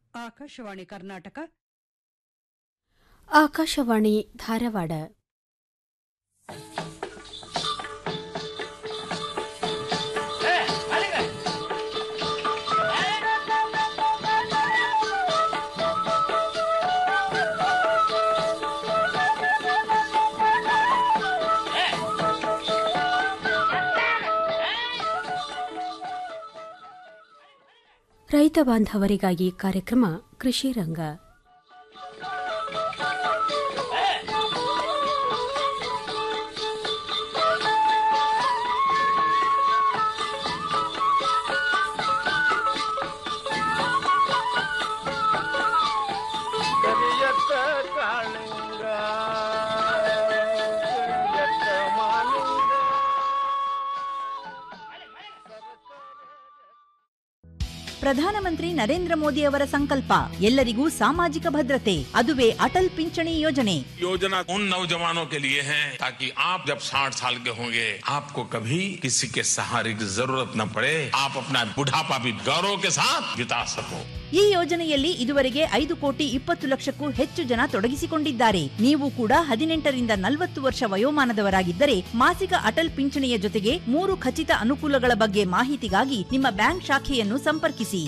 ಆಕಾಶವಾಣಿ ಕರ್ನಾಟಕ ಆಕಾಶವಾಣಿ ಧಾರವಾಡ ರೈತ ಬಾಂಧವರಿಗಾಗಿ ಕಾರ್ಯಕ್ರಮ ಕೃಷಿ ರಂಗ ಕರಿಯತ್ತ ಕಾಳಿಂಗ ಕರಿಯತ್ತ ಮಾಲಿಂಗ ಪ್ರಧಾನಮಂತ್ರಿ ನರೇಂದ್ರ ಮೋದಿ ಅವರ ಸಂಕಲ್ಪ ಎಲ್ಲರಿಗೂ ಸಾಮಾಜಿಕ ಭದ್ರತೆ ಅದುವೇ ಅಟಲ್ ಪಿಂಚಣಿ ಯೋಜನೆ योजना उन नौजवानों के लिए है ताकि आप जब 60 साल के होंगे आपको कभी किसी के सहारे की जरूरत न पड़े आप अपना बुढ़ापा भी गौरव के साथ बिता सको ಈ ಯೋಜನೆಯಲ್ಲಿ ಇದುವರೆಗೆ ಐದು ಕೋಟಿ ಇಪ್ಪತ್ತು ಲಕ್ಷಕ್ಕೂ ಹೆಚ್ಚು ಜನ ತೊಡಗಿಸಿಕೊಂಡಿದ್ದಾರೆ ನೀವು ಕೂಡ ಹದಿನೆಂಟರಿಂದ ನಲವತ್ತು ವರ್ಷ ವಯೋಮಾನದವರಾಗಿದ್ದರೆ ಮಾಸಿಕ ಅಟಲ್ ಪಿಂಚಣಿಯ ಜೊತೆಗೆ ಮೂರು ಖಚಿತ ಅನುಕೂಲಗಳ ಬಗ್ಗೆ ಮಾಹಿತಿಗಾಗಿ ನಿಮ್ಮ ಬ್ಯಾಂಕ್ ಶಾಖೆಯನ್ನು ಸಂಪರ್ಕಿಸಿ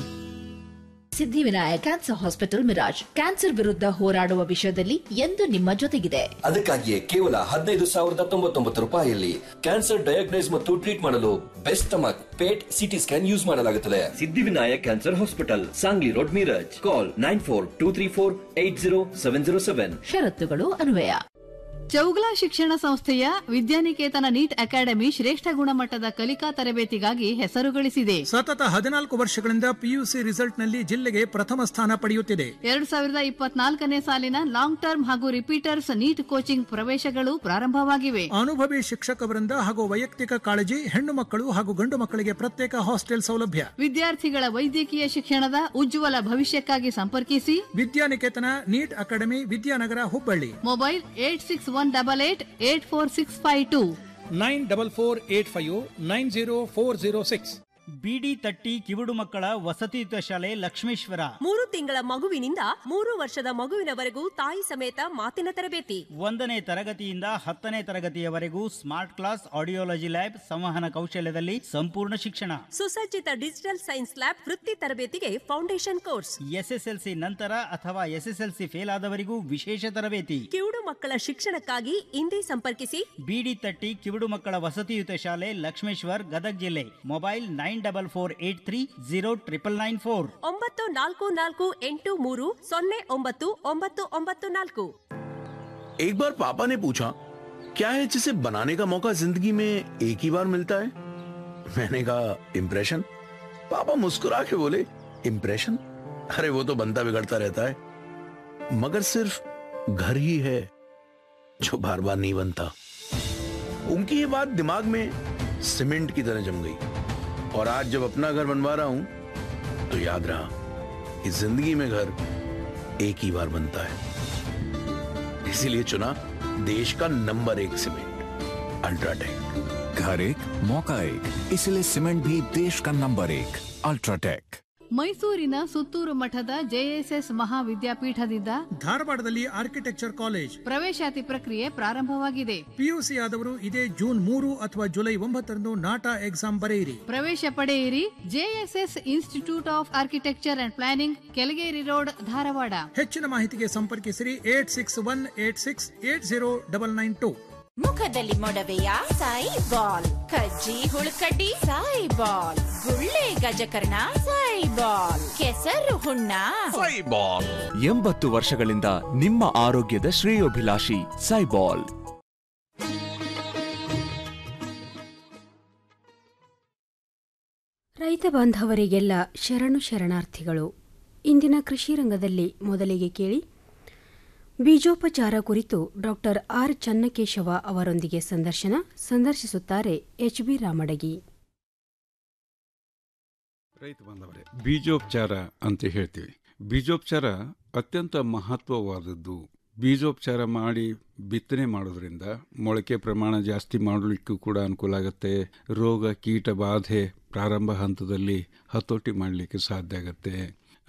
Siddhivinayak cancer hospital Miraj cancer ವಿರುದ್ಧ ಹೋರಾಡುವ ವಿಷಯದಲ್ಲಿ ಎಂದು ನಿಮ್ಮ ಜೊತೆಗಿದೆ ಅದಕ್ಕಾಗಿಯೇ ಕೇವಲ ಹದಿನೈದು ಸಾವಿರದ ತೊಂಬತ್ತೊಂಬತ್ತು ರೂಪಾಯಿಯಲ್ಲಿ ಕ್ಯಾನ್ಸರ್ ಡಯಾಗ್ನೈಸ್ ಮತ್ತು ಟ್ರೀಟ್ ಮಾಡಲು best stomach PET CT scan use ಮಾಡಲಾಗುತ್ತದೆ Siddhivinayak cancer hospital Sangli road Miraj call nine four two three four eight zero seven zero seven ಷರತ್ತುಗಳು ಅನ್ವಯ ಚೌಗಲ ಶಿಕ್ಷಣ ಸಂಸ್ಥೆಯ ವಿದ್ಯಾನಿಕೇತನ ನೀಟ್ ಅಕಾಡೆಮಿ ಶ್ರೇಷ್ಠ ಗುಣಮಟ್ಟದ ಕಲಿಕಾ ತರಬೇತಿಗಾಗಿ ಹೆಸರು ಗಳಿಸಿದೆ ಸತತ ಹದಿನಾಲ್ಕು ವರ್ಷಗಳಿಂದ ಪಿಯುಸಿ ರಿಸಲ್ಟ್ನಲ್ಲಿ ಜಿಲ್ಲೆಗೆ ಪ್ರಥಮ ಸ್ಥಾನ ಪಡೆಯುತ್ತಿದೆ ಎರಡ್ ಸಾವಿರದ ಇಪ್ಪತ್ನಾಲ್ಕನೇ ಸಾಲಿನ ಲಾಂಗ್ ಟರ್ಮ್ ಹಾಗೂ ರಿಪೀಟರ್ಸ್ ನೀಟ್ ಕೋಚಿಂಗ್ ಪ್ರವೇಶಗಳು ಪ್ರಾರಂಭವಾಗಿವೆ ಅನುಭವಿ ಶಿಕ್ಷಕವರಿಂದ ಹಾಗೂ ವೈಯಕ್ತಿಕ ಕಾಳಜಿ ಹೆಣ್ಣು ಮಕ್ಕಳು ಹಾಗೂ ಗಂಡು ಮಕ್ಕಳಿಗೆ ಪ್ರತ್ಯೇಕ ಹಾಸ್ಟೆಲ್ ಸೌಲಭ್ಯ ವಿದ್ಯಾರ್ಥಿಗಳ ವೈದ್ಯಕೀಯ ಶಿಕ್ಷಣದ ಉಜ್ವಲ ಭವಿಷ್ಯಕ್ಕಾಗಿ ಸಂಪರ್ಕಿಸಿ Vidyaniketan NEET academy Vidyanagar Hubballi mobile eight six one double eight eight four six five two nine double four eight five nine zero four zero six ಬಿಡಿ ತಟ್ಟಿ ಕಿವುಡು ಮಕ್ಕಳ ವಸತಿಯುತ ಶಾಲೆ ಲಕ್ಷ್ಮೇಶ್ವರ ಮೂರು ತಿಂಗಳ ಮಗುವಿನಿಂದ ಮೂರು ವರ್ಷದ ಮಗುವಿನವರೆಗೂ ತಾಯಿ ಸಮೇತ ಮಾತಿನ ತರಬೇತಿ ಒಂದನೇ ತರಗತಿಯಿಂದ ಹತ್ತನೇ ತರಗತಿಯವರೆಗೂ ಸ್ಮಾರ್ಟ್ ಕ್ಲಾಸ್ ಆಡಿಯೋಲಜಿ ಲ್ಯಾಬ್ ಸಂವಹನ ಕೌಶಲ್ಯದಲ್ಲಿ ಸಂಪೂರ್ಣ ಶಿಕ್ಷಣ ಸುಸಜ್ಜಿತ ಡಿಜಿಟಲ್ ಸೈನ್ಸ್ ಲ್ಯಾಬ್ ವೃತ್ತಿ ತರಬೇತಿಗೆ ಫೌಂಡೇಶನ್ ಕೋರ್ಸ್ ಎಸ್ಎಸ್ಎಲ್ಸಿ ನಂತರ ಅಥವಾ ಎಸ್ಎಸ್ಎಲ್ಸಿ ಫೇಲ್ ಆದವರಿಗೂ ವಿಶೇಷ ತರಬೇತಿ ಕಿವುಡು ಮಕ್ಕಳ ಶಿಕ್ಷಣಕ್ಕಾಗಿ ಇಂದೇ ಸಂಪರ್ಕಿಸಿ ಬಿಡಿ ತಟ್ಟಿ ಕಿವುಡು ಮಕ್ಕಳ ವಸತಿಯುತ ಶಾಲೆ ಲಕ್ಷ್ಮೇಶ್ವರ್ ಗದಗ್ ಜಿಲ್ಲೆ mobile nine double four eight three zero triple nine four ಒಂಬತ್ತು ನಾಲ್ಕು ನಾಲ್ಕು ಎಂಟು ಮೂರು ಸೊನ್ನೆ ಒಂಬತ್ತು ಒಂಬತ್ತು ಒಂಬತ್ತು ನಾಲ್ಕು एक बार पापा ने पूछा क्या है जिसे बनाने का मौका जिंदगी में एक ही बार मिलता है मैंने कहा इम्प्रेशन पापा मुस्कुरा के बोले इम्प्रेशन अरे वो तो बनता बिगड़ता रहता है मगर सिर्फ घर ही है जो बार बार नहीं बनता उनकी ये बात दिमाग में सीमेंट की तरह जम गई और आज जब अपना घर बनवा रहा हूं तो याद रहा कि जिंदगी में घर एक ही बार बनता है इसीलिए चुना देश का नंबर एक सीमेंट अल्ट्राटेक घर एक मौका एक इसलिए सीमेंट भी देश का नंबर एक अल्ट्राटेक ಮೈಸೂರಿನ ಸುತ್ತೂರು ಮಠದ ಜೆಎಸ್ಎಸ್ ಮಹಾವಿದ್ಯಾಪೀಠದಿಂದ ಧಾರವಾಡದಲ್ಲಿ ಆರ್ಕಿಟೆಕ್ಚರ್ ಕಾಲೇಜ್ ಪ್ರವೇಶಾತಿ ಪ್ರಕ್ರಿಯೆ ಪ್ರಾರಂಭವಾಗಿದೆ ಪಿಯುಸಿ ಆದವರು ಇದೇ ಜೂನ್ ಮೂರು ಅಥವಾ ಜುಲೈ ಒಂಬತ್ತರಂದು ನಾಟಾ ಎಕ್ಸಾಮ್ ಬರೆಯಿರಿ ಪ್ರವೇಶ ಪಡೆಯಿರಿ JSS institute of architecture and planning Kelageri road Dharwad ಹೆಚ್ಚಿನ ಮಾಹಿತಿಗೆ ಸಂಪರ್ಕಿಸಿರಿ eight six one eight six eight zero double nine two ಮುಖದಲ್ಲಿ ಮೊಡವೆಯ ಸಾಯಿ ಬಾಲ್ ಕಜ್ಜಿ ಹುಳುಕಡ್ಡಿ ಸಾಯಿ ಬಾಲ್ ಗುಳ್ಳೆ ಗಜಕರ್ಣ ಸಾಯಿ ಬಾಲ್ ಕೆಸರು ಹುಣ್ಣ ಸೈಬಾಲ್ ಎಂಬತ್ತು ವರ್ಷಗಳಿಂದ ನಿಮ್ಮ ಆರೋಗ್ಯದ ಶ್ರೇಯೋಭಿಲಾಷಿ ಸೈಬಾಲ್ ರೈತ ಬಾಂಧವರಿಗೆಲ್ಲ ಶರಣು ಶರಣಾರ್ಥಿಗಳು ಇಂದಿನ ಕೃಷಿ ರಂಗದಲ್ಲಿ ಮೊದಲಿಗೆ ಕೇಳಿ ಬೀಜೋಪಚಾರ ಕುರಿತು ಡಾಕ್ಟರ್ ಆರ್ ಚನ್ನಕೇಶವ ಅವರೊಂದಿಗೆ ಸಂದರ್ಶನ ಸಂದರ್ಶಿಸುತ್ತಾರೆ ಎಚ್ ಬಿ ರಾಮಡಗಿ ರೈತ ಬಾಂಧವರೇ ಬೀಜೋಪಚಾರ ಅಂತ ಹೇಳ್ತೀವಿ ಬೀಜೋಪಚಾರ ಅತ್ಯಂತ ಮಹತ್ವವಾದದ್ದು ಬೀಜೋಪಚಾರ ಮಾಡಿ ಬಿತ್ತನೆ ಮಾಡೋದ್ರಿಂದ ಮೊಳಕೆ ಪ್ರಮಾಣ ಜಾಸ್ತಿ ಮಾಡಲಿಕ್ಕೂ ಕೂಡ ಅನುಕೂಲ ಆಗುತ್ತೆ ರೋಗ ಕೀಟ ಬಾಧೆ ಪ್ರಾರಂಭ ಹಂತದಲ್ಲಿ ಹತೋಟಿ ಮಾಡಲಿಕ್ಕೆ ಸಾಧ್ಯ ಆಗುತ್ತೆ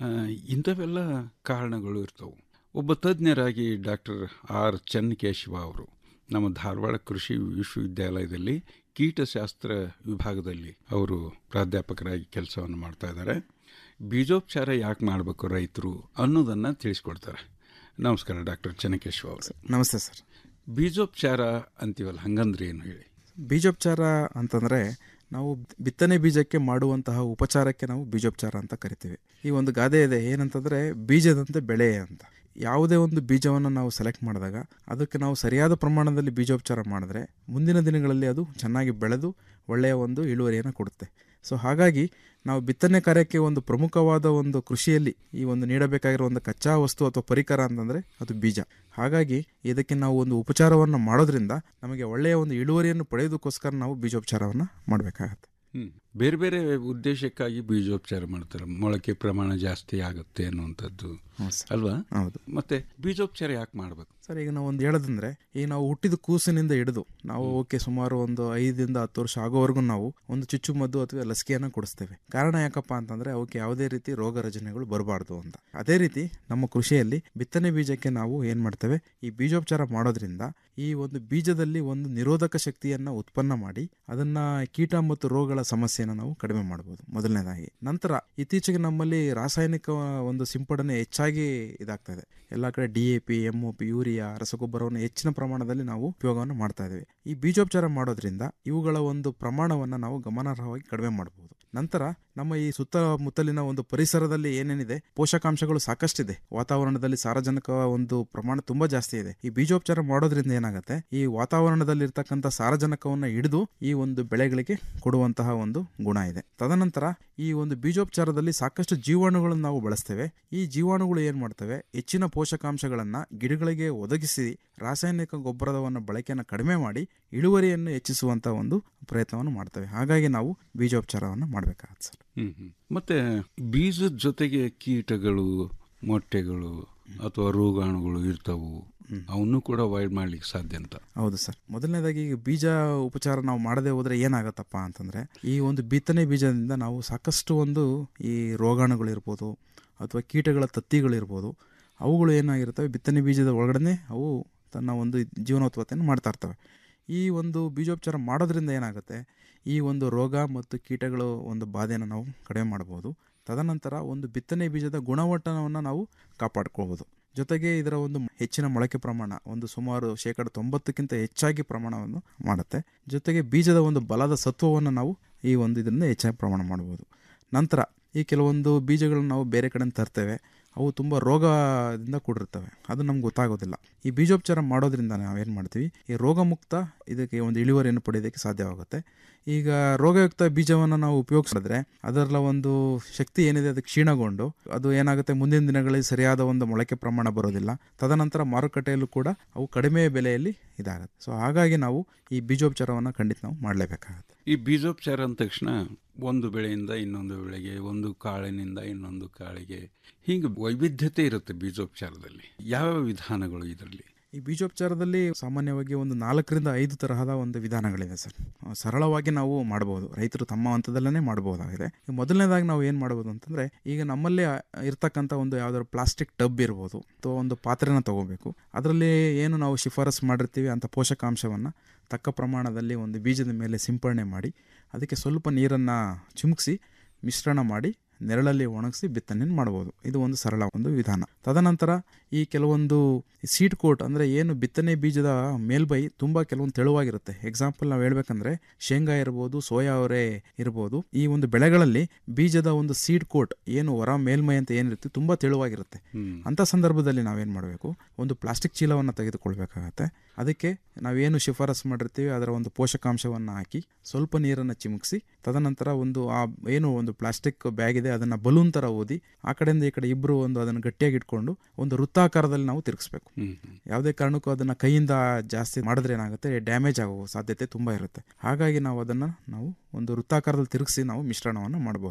ಆ, ಇಂಥವೆಲ್ಲ ಕಾರಣಗಳು ಇರ್ತವೆ ಒಬ್ಬ ತಜ್ಞರಾಗಿ ಡಾಕ್ಟರ್ ಆರ್ ಚನ್ನಕೇಶವ ಅವರು ನಮ್ಮ ಧಾರವಾಡ ಕೃಷಿ ವಿಶ್ವವಿದ್ಯಾಲಯದಲ್ಲಿ ಕೀಟಶಾಸ್ತ್ರ ವಿಭಾಗದಲ್ಲಿ ಅವರು ಪ್ರಾಧ್ಯಾಪಕರಾಗಿ ಕೆಲಸವನ್ನು ಮಾಡ್ತಾ ಇದ್ದಾರೆ ಬೀಜೋಪಚಾರ ಯಾಕೆ ಮಾಡಬೇಕು ರೈತರು ಅನ್ನೋದನ್ನು ತಿಳಿಸ್ಕೊಡ್ತಾರೆ ನಮಸ್ಕಾರ ಡಾಕ್ಟರ್ ಚನ್ನಕೇಶವ ಅವರು ನಮಸ್ತೆ ಸರ್ ಬೀಜೋಪಚಾರ ಅಂತೀವಲ್ಲ ಹಂಗಂದ್ರೆ ಏನು ಹೇಳಿ ಬೀಜೋಪಚಾರ ಅಂತಂದರೆ ನಾವು ಬಿತ್ತನೆ ಬೀಜಕ್ಕೆ ಮಾಡುವಂತಹ ಉಪಚಾರಕ್ಕೆ ನಾವು ಬೀಜೋಪಚಾರ ಅಂತ ಕರಿತೀವಿ ಈ ಒಂದು ಗಾದೆ ಇದೆ ಏನಂತಂದರೆ ಬೀಜದಂತೆ ಬೆಳೆ ಅಂತ ಯಾವುದೇ ಒಂದು ಬೀಜವನ್ನು ನಾವು ಸೆಲೆಕ್ಟ್ ಮಾಡಿದಾಗ ಅದಕ್ಕೆ ನಾವು ಸರಿಯಾದ ಪ್ರಮಾಣದಲ್ಲಿ ಬೀಜೋಪಚಾರ ಮಾಡಿದ್ರೆ ಮುಂದಿನ ದಿನಗಳಲ್ಲಿ ಅದು ಚೆನ್ನಾಗಿ ಬೆಳೆದು ಒಳ್ಳೆಯ ಒಂದು ಇಳುವರಿಯನ್ನು ಕೊಡುತ್ತೆ ಸೊ ಹಾಗಾಗಿ ನಾವು ಬಿತ್ತನೆ ಕಾರ್ಯಕ್ಕೆ ಒಂದು ಪ್ರಮುಖವಾದ ಒಂದು ಕೃಷಿಯಲ್ಲಿ ಈ ಒಂದು ನೀಡಬೇಕಾಗಿರೋ ಒಂದು ಕಚ್ಚಾ ವಸ್ತು ಅಥವಾ ಪರಿಕರ ಅಂತಂದರೆ ಅದು ಬೀಜ ಹಾಗಾಗಿ ಇದಕ್ಕೆ ನಾವು ಒಂದು ಉಪಚಾರವನ್ನು ಮಾಡೋದ್ರಿಂದ ನಮಗೆ ಒಳ್ಳೆಯ ಒಂದು ಇಳುವರಿಯನ್ನು ಪಡೆಯೋದಕ್ಕೋಸ್ಕರ ನಾವು ಬೀಜೋಪಚಾರವನ್ನು ಮಾಡಬೇಕಾಗತ್ತೆ ಹ್ಮ್. ಬೇರೆ ಬೇರೆ ಉದ್ದೇಶಕ್ಕಾಗಿ ಬೀಜೋಪಚಾರ ಮಾಡ್ತಾರೆ ಮೊಳಕೆ ಪ್ರಮಾಣ ಜಾಸ್ತಿ ಆಗುತ್ತೆ ಅನ್ನುವಂಥದ್ದು ಅಲ್ವಾ ಹೌದು ಮತ್ತೆ ಬೀಜೋಪಚಾರ ಯಾಕೆ ಮಾಡ್ಬೇಕು ಸರ್ ಈಗ ನಾವು ಒಂದು ಹೇಳೋದಂದ್ರೆ ಈಗ ನಾವು ಹುಟ್ಟಿದ ಕೂಸಿನಿಂದ ಹಿಡಿದು ನಾವು ಓಕೆ ಸುಮಾರು ಒಂದು ಐದರಿಂದ ಹತ್ತು ವರ್ಷ ಆಗೋವರೆಗೂ ನಾವು ಒಂದು ಚುಚ್ಚುಮದ್ದು ಅಥವಾ ಲಸಿಕೆಯನ್ನು ಕೊಡಿಸ್ತೇವೆ ಕಾರಣ ಯಾಕಪ್ಪ ಅಂತಂದ್ರೆ ಅವಕ್ಕೆ ಯಾವುದೇ ರೀತಿ ರೋಗ ರಚನೆಗಳು ಬರಬಾರ್ದು ಅಂತ ಅದೇ ರೀತಿ ನಮ್ಮ ಕೃಷಿಯಲ್ಲಿ ಬಿತ್ತನೆ ಬೀಜಕ್ಕೆ ನಾವು ಏನ್ ಮಾಡ್ತೇವೆ ಈ ಬೀಜೋಪಚಾರ ಮಾಡೋದ್ರಿಂದ ಈ ಒಂದು ಬೀಜದಲ್ಲಿ ಒಂದು ನಿರೋಧಕ ಶಕ್ತಿಯನ್ನ ಉತ್ಪನ್ನ ಮಾಡಿ ಅದನ್ನ ಕೀಟ ಮತ್ತು ರೋಗಗಳ ಸಮಸ್ಯೆನ ನಾವು ಕಡಿಮೆ ಮಾಡಬಹುದು ಮೊದಲನೇದಾಗಿ ನಂತರ ಇತ್ತೀಚೆಗೆ ನಮ್ಮಲ್ಲಿ ರಾಸಾಯನಿಕ ಒಂದು ಸಿಂಪಡಣೆ ಹೆಚ್ಚಾಗಿ ಇದಾಗ್ತಾ ಇದೆ ಎಲ್ಲ ಕಡೆ D A P M O P urea ರಸಗೊಬ್ಬರವನ್ನು ಹೆಚ್ಚಿನ ಪ್ರಮಾಣದಲ್ಲಿ ನಾವು ಉಪಯೋಗವನ್ನು ಮಾಡ್ತಾ ಇದ್ದೇವೆ ಈ ಬೀಜೋಪಚಾರ ಮಾಡೋದ್ರಿಂದ ಇವುಗಳ ಒಂದು ಪ್ರಮಾಣವನ್ನು ನಾವು ಗಮನಾರ್ಹವಾಗಿ ಕಡಿಮೆ ಮಾಡಬಹುದು ನಂತರ ನಮ್ಮ ಈ ಸುತ್ತಮುತ್ತಲಿನ ಒಂದು ಪರಿಸರದಲ್ಲಿ ಏನೇನಿದೆ ಪೋಷಕಾಂಶಗಳು ಸಾಕಷ್ಟಿದೆ ವಾತಾವರಣದಲ್ಲಿ ಸಾರಜನಕ ಒಂದು ಪ್ರಮಾಣ ತುಂಬಾ ಜಾಸ್ತಿ ಇದೆ ಈ ಬೀಜೋಪಚಾರ ಮಾಡೋದ್ರಿಂದ ಏನಾಗುತ್ತೆ ಈ ವಾತಾವರಣದಲ್ಲಿ ಇರ್ತಕ್ಕಂಥ ಸಾರಜನಕವನ್ನ ಹಿಡಿದು ಈ ಒಂದು ಬೆಳೆಗಳಿಗೆ ಕೊಡುವಂತಹ ಒಂದು ಗುಣ ಇದೆ ತದನಂತರ ಈ ಒಂದು ಬೀಜೋಪಚಾರದಲ್ಲಿ ಸಾಕಷ್ಟು ಜೀವಾಣುಗಳನ್ನು ನಾವು ಬಳಸ್ತೇವೆ ಈ ಜೀವಾಣುಗಳು ಏನ್ ಮಾಡ್ತವೆ ಹೆಚ್ಚಿನ ಪೋಷಕಾಂಶಗಳನ್ನ ಗಿಡಗಳಿಗೆ ಒದಗಿಸಿ ರಾಸಾಯನಿಕ ಗೊಬ್ಬರವನ್ನು ಬಳಕೆಯನ್ನು ಕಡಿಮೆ ಮಾಡಿ ಇಳುವರಿಯನ್ನು ಹೆಚ್ಚಿಸುವಂತ ಒಂದು ಪ್ರಯತ್ನವನ್ನು ಮಾಡ್ತೇವೆ ಹಾಗಾಗಿ ನಾವು ಬೀಜೋಪಚಾರವನ್ನು ಮಾಡಬೇಕಾಗತ್ತೆ ಸರ್ ಹ್ಮ್ ಹ್ಮ್. ಮತ್ತೆ ಬೀಜದ ಜೊತೆಗೆ ಕೀಟಗಳು ಮೊಟ್ಟೆಗಳು ಅಥವಾ ರೋಗಾಣುಗಳು ಇರ್ತವು ಅವನ್ನೂ ಕೂಡ ಅವಾಯ್ಡ್ ಮಾಡ್ಲಿಕ್ಕೆ ಸಾಧ್ಯ ಅಂತ ಹೌದು ಸರ್ ಮೊದಲನೇದಾಗಿ ಈಗ ಬೀಜ ಉಪಚಾರ ನಾವು ಮಾಡದೆ ಹೋದ್ರೆ ಏನಾಗತ್ತಪ್ಪ ಅಂತಂದ್ರೆ ಈ ಒಂದು ಬಿತ್ತನೆ ಬೀಜದಿಂದ ನಾವು ಸಾಕಷ್ಟು ಒಂದು ಈ ರೋಗಾಣುಗಳಿರ್ಬೋದು ಅಥವಾ ಕೀಟಗಳ ತತ್ತಿಗಳಿರ್ಬೋದು ಅವುಗಳು ಏನಾಗಿರ್ತವೆ ಬಿತ್ತನೆ ಬೀಜದ ಒಳಗಡೆ ಅವು ತನ್ನ ಒಂದು ಜೀವನೋತ್ಪತ್ತಿಯನ್ನು ಮಾಡ್ತಾ ಇರ್ತವೆ ಈ ಒಂದು ಬೀಜೋಪಚಾರ ಮಾಡೋದ್ರಿಂದ ಏನಾಗುತ್ತೆ ಈ ಒಂದು ರೋಗ ಮತ್ತು ಕೀಟಗಳು ಒಂದು ಬಾಧೆಯನ್ನು ನಾವು ಕಡಿಮೆ ಮಾಡ್ಬೋದು ತದನಂತರ ಒಂದು ಬಿತ್ತನೆ ಬೀಜದ ಗುಣಮಟ್ಟವನ್ನು ನಾವು ಕಾಪಾಡ್ಕೋಬೋದು ಜೊತೆಗೆ ಇದರ ಒಂದು ಹೆಚ್ಚಿನ ಮೊಳಕೆ ಪ್ರಮಾಣ ಒಂದು ಸುಮಾರು ಶೇಕಡ ತೊಂಬತ್ತಕ್ಕಿಂತ ಹೆಚ್ಚಾಗಿ ಪ್ರಮಾಣವನ್ನು ಮಾಡುತ್ತೆ ಜೊತೆಗೆ ಬೀಜದ ಒಂದು ಬಲದ ಸತ್ವವನ್ನು ನಾವು ಈ ಒಂದು ಇದರಿಂದ ಹೆಚ್ಚಾಗಿ ಪ್ರಮಾಣ ಮಾಡ್ಬೋದು ನಂತರ ಈ ಕೆಲವೊಂದು ಬೀಜಗಳನ್ನು ನಾವು ಬೇರೆ ಕಡೆ ತರ್ತೇವೆ ಅವು ತುಂಬ ರೋಗದಿಂದ ಕೂಡಿರ್ತವೆ ಅದು ನಮ್ಗೆ ಗೊತ್ತಾಗೋದಿಲ್ಲ ಈ ಬೀಜೋಪಚಾರ ಮಾಡೋದ್ರಿಂದ ನಾವೇನು ಮಾಡ್ತೀವಿ ಈ ರೋಗಮುಕ್ತ ಇದಕ್ಕೆ ಒಂದು ಇಳುವರಿಯನ್ನು ಪಡೆಯೋದಕ್ಕೆ ಸಾಧ್ಯವಾಗುತ್ತೆ ಈಗ ರೋಗಯುಕ್ತ ಬೀಜವನ್ನು ನಾವು ಉಪಯೋಗಿಸಿದ್ರೆ ಅದರ ಒಂದು ಶಕ್ತಿ ಏನಿದೆ ಅದು ಕ್ಷೀಣಗೊಂಡು ಅದು ಏನಾಗುತ್ತೆ ಮುಂದಿನ ದಿನಗಳಲ್ಲಿ ಸರಿಯಾದ ಒಂದು ಮೊಳಕೆ ಪ್ರಮಾಣ ಬರೋದಿಲ್ಲ ತದನಂತರ ಮಾರುಕಟ್ಟೆಯಲ್ಲೂ ಕೂಡ ಅವು ಕಡಿಮೆ ಬೆಲೆಯಲ್ಲಿ ಇದಾಗುತ್ತೆ ಸೊ ಹಾಗಾಗಿ ನಾವು ಈ ಬೀಜೋಪಚಾರವನ್ನು ಖಂಡಿತ ನಾವು ಮಾಡಲೇಬೇಕಾಗುತ್ತೆ ಈ ಬೀಜೋಪಚಾರ ಅಂದ ತಕ್ಷಣ ಒಂದು ಬೆಳೆಯಿಂದ ಇನ್ನೊಂದು ಬೆಳೆಗೆ ಒಂದು ಕಾಳಿನಿಂದ ಇನ್ನೊಂದು ಕಾಳಿಗೆ ಹೀಗೆ ವೈವಿಧ್ಯತೆ ಇರುತ್ತೆ ಬೀಜೋಪಚಾರದಲ್ಲಿ ಯಾವ ವಿಧಾನಗಳು ಇದರಲ್ಲಿ ಈ ಬೀಜೋಪಚಾರದಲ್ಲಿ ಸಾಮಾನ್ಯವಾಗಿ ಒಂದು ನಾಲ್ಕರಿಂದ ಐದು ತರಹದ ಒಂದು ವಿಧಾನಗಳಿದೆ ಸರ್ ಆ, ಸರಳವಾಗಿ ನಾವು ಮಾಡಬಹುದು ರೈತರು ತಮ್ಮ ಹಂತದಲ್ಲೇ ಮಾಡಬಹುದಾಗಿದೆ ಈ ಮೊದಲನೇದಾಗಿ ನಾವು ಏನು ಮಾಡಬಹುದು ಅಂತಂದ್ರೆ ಈಗ ನಮ್ಮಲ್ಲಿ ಇರ್ತಕ್ಕಂಥ ಒಂದು ಯಾವ್ದಾದ್ರು ಪ್ಲಾಸ್ಟಿಕ್ ಟಬ್ ಇರ್ಬೋದು ಅಥವಾ ಒಂದು ಪಾತ್ರೆನ ತಗೋಬೇಕು ಅದರಲ್ಲಿ ಏನು ನಾವು ಶಿಫಾರಸ್ ಮಾಡಿರ್ತೀವಿ ಅಂತ ಪೋಷಕಾಂಶವನ್ನು ತಕ್ಕ ಪ್ರಮಾಣದಲ್ಲಿ ಒಂದು ಬೀಜದ ಮೇಲೆ ಸಿಂಪಡಣೆ ಮಾಡಿ ಅದಕ್ಕೆ ಸ್ವಲ್ಪ ನೀರನ್ನು ಚಿಮುಕಿಸಿ ಮಿಶ್ರಣ ಮಾಡಿ ನೆರಳಲ್ಲಿ ಒಣಗಿಸಿ ಬಿತ್ತನೆ ಮಾಡ್ಬೋದು ಇದು ಒಂದು ಸರಳ ಒಂದು ವಿಧಾನ ತದನಂತರ ಈ ಕೆಲವೊಂದು ಸೀಡ್ ಕೋಟ್ ಅಂದರೆ ಏನು ಬಿತ್ತನೆ ಬೀಜದ ಮೇಲ್ಬೈ ತುಂಬ ಕೆಲವೊಂದು ತೆಳುವಾಗಿರುತ್ತೆ ಎಕ್ಸಾಂಪಲ್ ನಾವು ಹೇಳ್ಬೇಕಂದ್ರೆ ಶೇಂಗಾ ಇರ್ಬೋದು ಸೋಯಾ ಅವರೆ ಇರ್ಬೋದು ಈ ಒಂದು ಬೆಳೆಗಳಲ್ಲಿ ಬೀಜದ ಒಂದು ಸೀಡ್ ಕೋಟ್ ಏನು ಹೊರ ಮೇಲ್ಮೈ ಅಂತ ಏನಿರುತ್ತೆ ತುಂಬ ತೆಳುವಾಗಿರುತ್ತೆ ಅಂತ ಸಂದರ್ಭದಲ್ಲಿ ನಾವೇನು ಮಾಡಬೇಕು ಒಂದು ಪ್ಲಾಸ್ಟಿಕ್ ಚೀಲವನ್ನು ತೆಗೆದುಕೊಳ್ಬೇಕಾಗತ್ತೆ ಅದಕ್ಕೆ ನಾವೇನು ಶಿಫಾರಸ್ ಮಾಡಿರ್ತೀವಿ ಅದರ ಒಂದು ಪೋಷಕಾಂಶವನ್ನು ಹಾಕಿ ಸ್ವಲ್ಪ ನೀರನ್ನು ಚಿಮುಕಿಸಿ ತದನಂತರ ಒಂದು ಆ ಏನು ಒಂದು ಪ್ಲಾಸ್ಟಿಕ್ ಬ್ಯಾಗ್ ಇದೆ ಅದನ್ನು ಬಲೂನ್ ಥರ ಓದಿ ಆ ಕಡೆಯಿಂದ ಈ ಕಡೆ ಇಬ್ಬರು ಒಂದು ಅದನ್ನು ಗಟ್ಟಿಯಾಗಿ ಇಟ್ಕೊಂಡು ಒಂದು ವೃತ್ತಾಕಾರದಲ್ಲಿ ನಾವು ತಿರುಗಿಸ್ಬೇಕು ಯಾವುದೇ ಕಾರಣಕ್ಕೂ ಅದನ್ನು ಕೈಯಿಂದ ಜಾಸ್ತಿ ಮಾಡಿದ್ರೆ ಏನಾಗುತ್ತೆ ಡ್ಯಾಮೇಜ್ ಆಗೋ ಸಾಧ್ಯತೆ ತುಂಬ ಇರುತ್ತೆ ಹಾಗಾಗಿ ನಾವು ಅದನ್ನು ನಾವು ಒಂದು ವೃತ್ತಾಕಾರದಲ್ಲಿ ತಿರುಗಿಸಿ ನಾವು ಮಿಶ್ರಣವನ್ನು ಮಾಡಬಹುದಾಗಿದೆ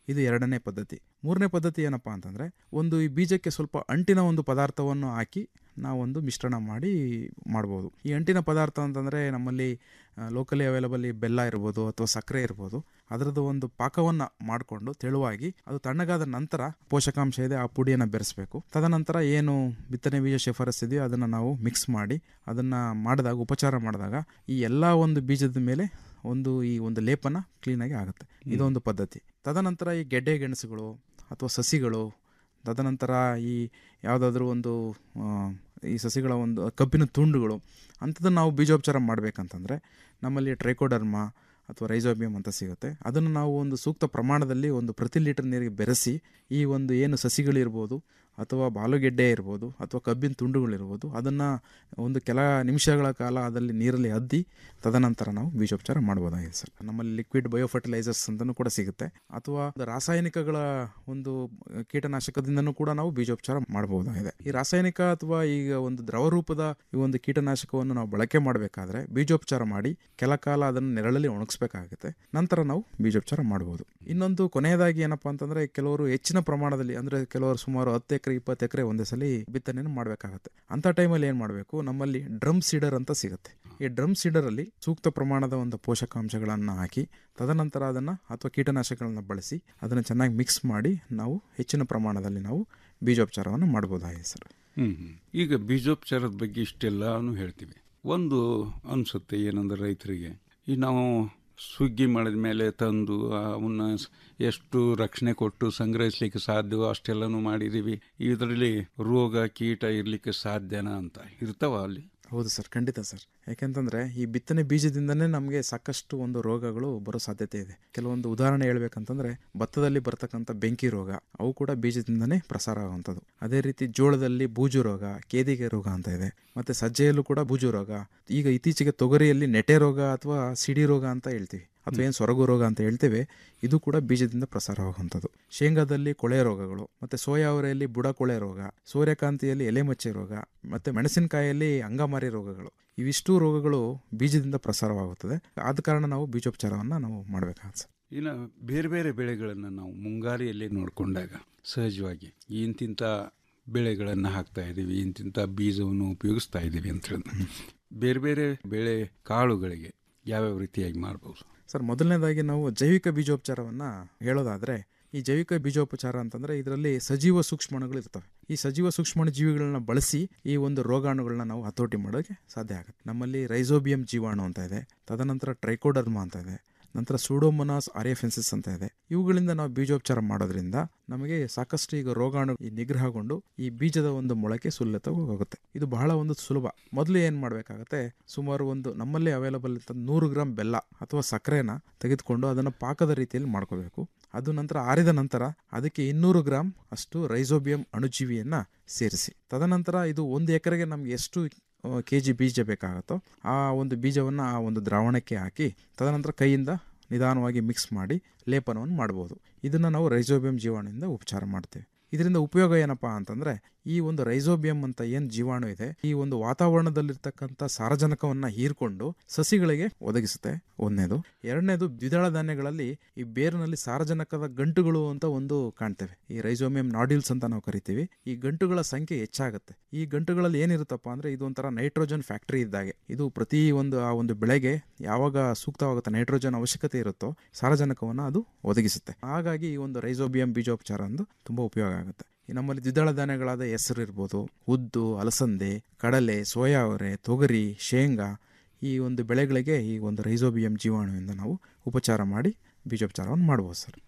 ಇದು ಎರಡನೇ ಪದ್ಧತಿ ಮೂರನೇ ಪದ್ಧತಿ ಏನಪ್ಪಾ ಅಂತಂದರೆ ಒಂದು ಈ ಬೀಜಕ್ಕೆ ಸ್ವಲ್ಪ ಅಂಟಿನ ಒಂದು ಪದಾರ್ಥವನ್ನು ಹಾಕಿ ನಾವೊಂದು ಮಿಶ್ರಣ ಮಾಡಿ ಮಾಡ್ಬೋದು ಈ ಅಂಟಿನ ಪದಾರ್ಥ ಅಂತಂದರೆ ನಮ್ಮಲ್ಲಿ ಲೋಕಲಿ ಅವೈಲಬಲ್ ಈ ಬೆಲ್ಲ ಇರ್ಬೋದು ಅಥವಾ ಸಕ್ಕರೆ ಇರ್ಬೋದು ಅದರದ್ದು ಒಂದು ಪಾಕವನ್ನು ಮಾಡಿಕೊಂಡು ತೆಳುವಾಗಿ ಅದು ತಣ್ಣಗಾದ ನಂತರ ಪೋಷಕಾಂಶ ಇದೆ ಆ ಪುಡಿಯನ್ನು ಬೆರೆಸಬೇಕು ತದನಂತರ ಏನು ಬಿತ್ತನೆ ಬೀಜ ಶಿಫಾರಸ್ ಇದೆಯೋ ಅದನ್ನು ನಾವು ಮಿಕ್ಸ್ ಮಾಡಿ ಅದನ್ನು ಮಾಡಿದಾಗ ಉಪಚಾರ ಮಾಡಿದಾಗ ಈ ಎಲ್ಲ ಒಂದು ಬೀಜದ ಮೇಲೆ ಒಂದು ಈ ಒಂದು ಲೇಪನ ಕ್ಲೀನಾಗಿ ಆಗುತ್ತೆ ಇದೊಂದು ಪದ್ಧತಿ ತದನಂತರ ಈ ಗೆಡ್ಡೆ ಗೆಣಸುಗಳು ಅಥವಾ ಸಸಿಗಳು ತದನಂತರ ಈ ಯಾವುದಾದ್ರೂ ಒಂದು ಆ, ಈ ಸಸಿಗಳ ಒಂದು ಕಬ್ಬಿನ ತುಂಡುಗಳು ಅಂಥದ್ದನ್ನು ನಾವು ಬೀಜೋಪಚಾರ ಮಾಡಬೇಕಂತಂದರೆ ನಮ್ಮಲ್ಲಿ ಟ್ರೈಕೋಡರ್ಮ ಅಥವಾ ರೈಸೋಬಿಯಂ ಅಂತ ಸಿಗುತ್ತೆ ಅದನ್ನು ನಾವು ಒಂದು ಸೂಕ್ತ ಪ್ರಮಾಣದಲ್ಲಿ ಒಂದು ಪ್ರತಿ ಲೀಟರ್ ನೀರಿಗೆ ಬೆರೆಸಿ ಈ ಒಂದು ಏನು ಸಸಿಗಳಿರ್ಬೋದು ಅಥವಾ ಬಾಲುಗೆಡ್ಡೆ ಇರ್ಬೋದು ಅಥವಾ ಕಬ್ಬಿನ ತುಂಡುಗಳಿರ್ಬೋದು ಅದನ್ನು ಒಂದು ಕೆಲ ನಿಮಿಷಗಳ ಕಾಲ ಅದರಲ್ಲಿ ನೀರಲ್ಲಿ ಅದ್ದಿ ತದನಂತರ ನಾವು ಬೀಜೋಪಚಾರ ಮಾಡ್ಬೋದಾಗಿದೆ ಸರ್ ನಮ್ಮಲ್ಲಿ ಲಿಕ್ವಿಡ್ ಬಯೋಫರ್ಟಿಲೈಸರ್ಸ್ ಅಂತಲೂ ಕೂಡ ಸಿಗುತ್ತೆ ಅಥವಾ ಒಂದು ರಾಸಾಯನಿಕಗಳ ಒಂದು ಕೀಟನಾಶಕದಿಂದನೂ ಕೂಡ ನಾವು ಬೀಜೋಪಚಾರ ಮಾಡಬಹುದಾಗಿದೆ ಈ ರಾಸಾಯನಿಕ ಅಥವಾ ಈಗ ಒಂದು ದ್ರವ ರೂಪದ ಈ ಒಂದು ಕೀಟನಾಶಕವನ್ನು ನಾವು ಬಳಕೆ ಮಾಡಬೇಕಾದ್ರೆ ಬೀಜೋಪಚಾರ ಮಾಡಿ ಕೆಲ ಕಾಲ ಅದನ್ನು ನೆರಳಲ್ಲಿ ಒಣಗಿಸ್ಬೇಕಾಗುತ್ತೆ ನಂತರ ನಾವು ಬೀಜೋಪಚಾರ ಮಾಡ್ಬೋದು ಇನ್ನೊಂದು ಕೊನೆಯದಾಗಿ ಏನಪ್ಪಾ ಅಂತಂದ್ರೆ ಕೆಲವರು ಹೆಚ್ಚಿನ ಪ್ರಮಾಣದಲ್ಲಿ ಅಂದ್ರೆ ಕೆಲವರು ಸುಮಾರು ಹತ್ತು ಎಕರೆ ಇಪ್ಪತ್ತು ಎಕರೆ ಒಂದೇ ಸಲ ಬಿತ್ತನೆಯನ್ನು ಮಾಡಬೇಕಾಗುತ್ತೆ ಅಂತ ಟೈಮಲ್ಲಿ ಏನು ಮಾಡಬೇಕು ನಮ್ಮಲ್ಲಿ ಡ್ರಮ್ ಸೀಡರ್ ಅಂತ ಸಿಗುತ್ತೆ ಈ ಡ್ರಮ್ ಸೀಡರ್ ಅಲ್ಲಿ ಸೂಕ್ತ ಪ್ರಮಾಣದ ಒಂದು ಪೋಷಕಾಂಶಗಳನ್ನು ಹಾಕಿ ತದನಂತರ ಅದನ್ನು ಅಥವಾ ಕೀಟನಾಶಕಗಳನ್ನ ಬಳಸಿ ಅದನ್ನು ಚೆನ್ನಾಗಿ ಮಿಕ್ಸ್ ಮಾಡಿ ನಾವು ಹೆಚ್ಚಿನ ಪ್ರಮಾಣದಲ್ಲಿ ನಾವು ಬೀಜೋಪಚಾರವನ್ನು ಮಾಡ್ಬೋದಾಗಿದೆ ಸರ್ ಹ್ಮ್ ಹ್ಮ್. ಈಗ ಬೀಜೋಪಚಾರದ ಬಗ್ಗೆ ಇಷ್ಟೆಲ್ಲಾನು ಹೇಳ್ತೀವಿ ಒಂದು ಅನ್ಸುತ್ತೆ ಏನಂದ್ರೆ ರೈತರಿಗೆ ಈ ನಾವು ಸುಗ್ಗಿ ಮಾಡಿದ ಮೇಲೆ ತಂದು ಅವನ್ನ ಸ್- ಎಷ್ಟು ರಕ್ಷಣೆ ಕೊಟ್ಟು ಸಂಗ್ರಹಿಸ್ಲಿಕ್ಕೆ ಸಾಧ್ಯವೋ ಅಷ್ಟೆಲ್ಲನೂ ಮಾಡಿದೀವಿ ಇದರಲ್ಲಿ ರೋಗ ಕೀಟ ಇರ್ಲಿಕ್ಕೆ ಸಾಧ್ಯನಾ ಅಂತ ಇರ್ತಾವ ಅಲ್ಲಿ ಹೌದು ಸರ್ ಖಂಡಿತ ಸರ್ ಯಾಕೆಂತಂದ್ರೆ ಈ ಬಿತ್ತನೆ ಬೀಜದಿಂದನೇ ನಮಗೆ ಸಾಕಷ್ಟು ಒಂದು ರೋಗಗಳು ಬರೋ ಸಾಧ್ಯತೆ ಇದೆ ಕೆಲವೊಂದು ಉದಾಹರಣೆ ಹೇಳ್ಬೇಕಂತಂದ್ರೆ ಭತ್ತದಲ್ಲಿ ಬರ್ತಕ್ಕಂಥ ಬೆಂಕಿ ರೋಗ ಅವು ಕೂಡ ಬೀಜದಿಂದನೇ ಪ್ರಸಾರ ಆಗುವಂಥದ್ದು ಅದೇ ರೀತಿ ಜೋಳದಲ್ಲಿ ಬೂಜು ರೋಗ ಕೇದಿಗೆ ರೋಗ ಅಂತ ಇದೆ ಮತ್ತೆ ಸಜ್ಜೆಯಲ್ಲೂ ಕೂಡ ಬೂಜು ರೋಗ ಈಗ ಇತ್ತೀಚೆಗೆ ತೊಗರಿಯಲ್ಲಿ ನೆಟೆ ರೋಗ ಅಥವಾ ಸಿಡಿ ರೋಗ ಅಂತ ಹೇಳ್ತೀವಿ ಅಥವಾ ಏನು ಸೊರಗು ರೋಗ ಅಂತ ಹೇಳ್ತೇವೆ ಇದು ಕೂಡ ಬೀಜದಿಂದ ಪ್ರಸಾರವಾಗುವಂಥದ್ದು ಶೇಂಗಾದಲ್ಲಿ ಕೊಳೆ ರೋಗಗಳು ಮತ್ತೆ ಸೋಯಾ ಅವರೆಯಲ್ಲಿ ಬುಡ ಕೊಳೆ ರೋಗ ಸೂರ್ಯಕಾಂತಿಯಲ್ಲಿ ಎಲೆಮಚ್ಚೆ ರೋಗ ಮತ್ತೆ ಮೆಣಸಿನಕಾಯಿಯಲ್ಲಿ ಅಂಗಮಾರಿ ರೋಗಗಳು ಇವಿಷ್ಟು ರೋಗಗಳು ಬೀಜದಿಂದ ಪ್ರಸಾರವಾಗುತ್ತದೆ ಆದ ಕಾರಣ ನಾವು ಬೀಜೋಪಚಾರವನ್ನು ನಾವು ಮಾಡಬೇಕಾಗುತ್ತೆ ಸರ್ ಇನ್ನು ಬೇರೆ ಬೇರೆ ಬೆಳೆಗಳನ್ನು ನಾವು ಮುಂಗಾರಿಯಲ್ಲಿ ನೋಡಿಕೊಂಡಾಗ ಸಹಜವಾಗಿ ಇಂತಿಂಥ ಬೆಳೆಗಳನ್ನು ಹಾಕ್ತಾ ಇದ್ದೀವಿ ಇಂತಿಂಥ ಬೀಜವನ್ನು ಉಪಯೋಗಿಸ್ತಾ ಇದ್ದೀವಿ ಅಂತ ಹೇಳಿದ್ರೆ ಬೇರೆ ಬೇರೆ ಬೆಳೆ ಕಾಳುಗಳಿಗೆ ಯಾವ್ಯಾವ ರೀತಿಯಾಗಿ ಮಾಡ್ಬೋದು ಸರ್ ಮೊದಲನೇದಾಗಿ ನಾವು ಜೈವಿಕ ಬೀಜೋಪಚಾರವನ್ನು ಹೇಳೋದಾದರೆ ಈ ಜೈವಿಕ ಬೀಜೋಪಚಾರ ಅಂತಂದರೆ ಇದರಲ್ಲಿ ಸಜೀವ ಸೂಕ್ಷ್ಮಾಣುಗಳು ಇರ್ತವೆ ಈ ಸಜೀವ ಸೂಕ್ಷ್ಮಾಣು ಜೀವಿಗಳನ್ನ ಬಳಸಿ ಈ ಒಂದು ರೋಗಾಣುಗಳನ್ನ ನಾವು ಹತೋಟಿ ಮಾಡೋಕ್ಕೆ ಸಾಧ್ಯ ಆಗುತ್ತೆ ನಮ್ಮಲ್ಲಿ ರೈಸೋಬಿಯಂ ಜೀವಾಣು ಅಂತ ಇದೆ ತದನಂತರ ಟ್ರೈಕೋಡರ್ಮಾ ಅಂತ ಇದೆ ನಂತರ ಸೂಡೋಮೊನಾಸ್ ಆರಿಯಫೆನ್ಸಿಸ್ ಅಂತ ಇದೆ ಇವುಗಳಿಂದ ನಾವು ಬೀಜೋಪಚಾರ ಮಾಡೋದ್ರಿಂದ ನಮಗೆ ಸಾಕಷ್ಟು ಈಗ ರೋಗಾಣು ಈ ನಿಗ್ರಹಗೊಂಡು ಈ ಬೀಜದ ಒಂದು ಮೊಳಕೆ ಸುಲಭ ಹೋಗುತ್ತೆ ಇದು ಬಹಳ ಒಂದು ಸುಲಭ ಮೊದಲು ಏನು ಮಾಡಬೇಕಾಗತ್ತೆ ಸುಮಾರು ಒಂದು ನಮ್ಮಲ್ಲಿ ಅವೈಲಬಲ್ ಇದ್ದ ನೂರು ಗ್ರಾಮ್ ಬೆಲ್ಲ ಅಥವಾ ಸಕ್ಕರೆನ ತೆಗೆದುಕೊಂಡು ಅದನ್ನು ಪಾಕದ ರೀತಿಯಲ್ಲಿ ಮಾಡ್ಕೋಬೇಕು ಅದು ನಂತರ ಆರಿದ ನಂತರ ಅದಕ್ಕೆ ಇನ್ನೂರು ಗ್ರಾಮ್ ಅಷ್ಟು ರೈಸೋಬಿಯಂ ಅಣುಜೀವಿಯನ್ನ ಸೇರಿಸಿ ತದನಂತರ ಇದು ಒಂದು ಎಕರೆಗೆ ನಮ್ಗೆ ಎಷ್ಟು ಕೆ ಜಿ ಬೀಜ ಬೇಕಾಗುತ್ತೋ ಆ ಒಂದು ಬೀಜವನ್ನು ಆ ಒಂದು ದ್ರಾವಣಕ್ಕೆ ಹಾಕಿ ತದನಂತರ ಕೈಯಿಂದ ನಿಧಾನವಾಗಿ ಮಿಕ್ಸ್ ಮಾಡಿ ಲೇಪನವನ್ನು ಮಾಡ್ಬೋದು ಇದನ್ನು ನಾವು ರೈಸೋಬಿಯಂ ಜೀವಾಣುವಿಂದ ಉಪಚಾರ ಮಾಡ್ತೇವೆ ಇದರಿಂದ ಉಪಯೋಗ ಏನಪ್ಪಾ ಅಂತಂದ್ರೆ ಈ ಒಂದು ರೈಸೋಬಿಯಂ ಅಂತ ಏನು ಜೀವಾಣು ಇದೆ ಈ ಒಂದು ವಾತಾವರಣದಲ್ಲಿರ್ತಕ್ಕಂಥ ಸಾರಜನಕವನ್ನ ಹೀರ್ಕೊಂಡು ಸಸಿಗಳಿಗೆ ಒದಗಿಸುತ್ತೆ ಒಂದನೇದು ಎರಡನೇದು ದ್ವಿದಳ ಧಾನ್ಯಗಳಲ್ಲಿ ಈ ಬೇರಿನಲ್ಲಿ ಸಾರಜನಕದ ಗಂಟುಗಳು ಅಂತ ಒಂದು ಕಾಣ್ತೇವೆ ಈ ರೈಸೋಮಿಯಂ ನಾಡ್ಯೂಲ್ಸ್ ಅಂತ ನಾವು ಕರಿತೀವಿ ಈ ಗಂಟುಗಳ ಸಂಖ್ಯೆ ಹೆಚ್ಚಾಗುತ್ತೆ ಈ ಗಂಟುಗಳಲ್ಲಿ ಏನಿರುತ್ತಪ್ಪ ಅಂದ್ರೆ ಇದು ಒಂಥರ ನೈಟ್ರೋಜನ್ ಫ್ಯಾಕ್ಟರಿ ಇದ್ದಾಗೆ ಇದು ಪ್ರತಿ ಒಂದು ಆ ಒಂದು ಬೆಳೆಗೆ ಯಾವಾಗ ಸೂಕ್ತವಾಗುತ್ತೆ ನೈಟ್ರೋಜನ್ ಅವಶ್ಯಕತೆ ಇರುತ್ತೋ ಸಾರಜನಕವನ್ನು ಅದು ಒದಗಿಸುತ್ತೆ ಹಾಗಾಗಿ ಈ ಒಂದು ರೈಸೋಬಿಯಂ ಬೀಜೋಪಚಾರ ಅಂದು ತುಂಬಾ ಉಪಯೋಗ ಆಗುತ್ತೆ ಈ ನಮ್ಮಲ್ಲಿ ದ್ವಿದಳ ಧಾನ್ಯಗಳಾದ ಹೆಸರು ಇರ್ಬೋದು ಉದ್ದು ಅಲಸಂದೆ ಕಡಲೆ ಸೋಯಾ ಅವರೆ ತೊಗರಿ ಶೇಂಗಾ ಈ ಒಂದು ಬೆಳೆಗಳಿಗೆ ಈ ಒಂದು ರೈಸೋಬಿಯಂ ಜೀವಾಣುವಿಂದ ನಾವು ಉಪಚಾರ ಮಾಡಿ ಬೀಜೋಪಚಾರವನ್ನು ಮಾಡ್ಬೋದು ಸರ್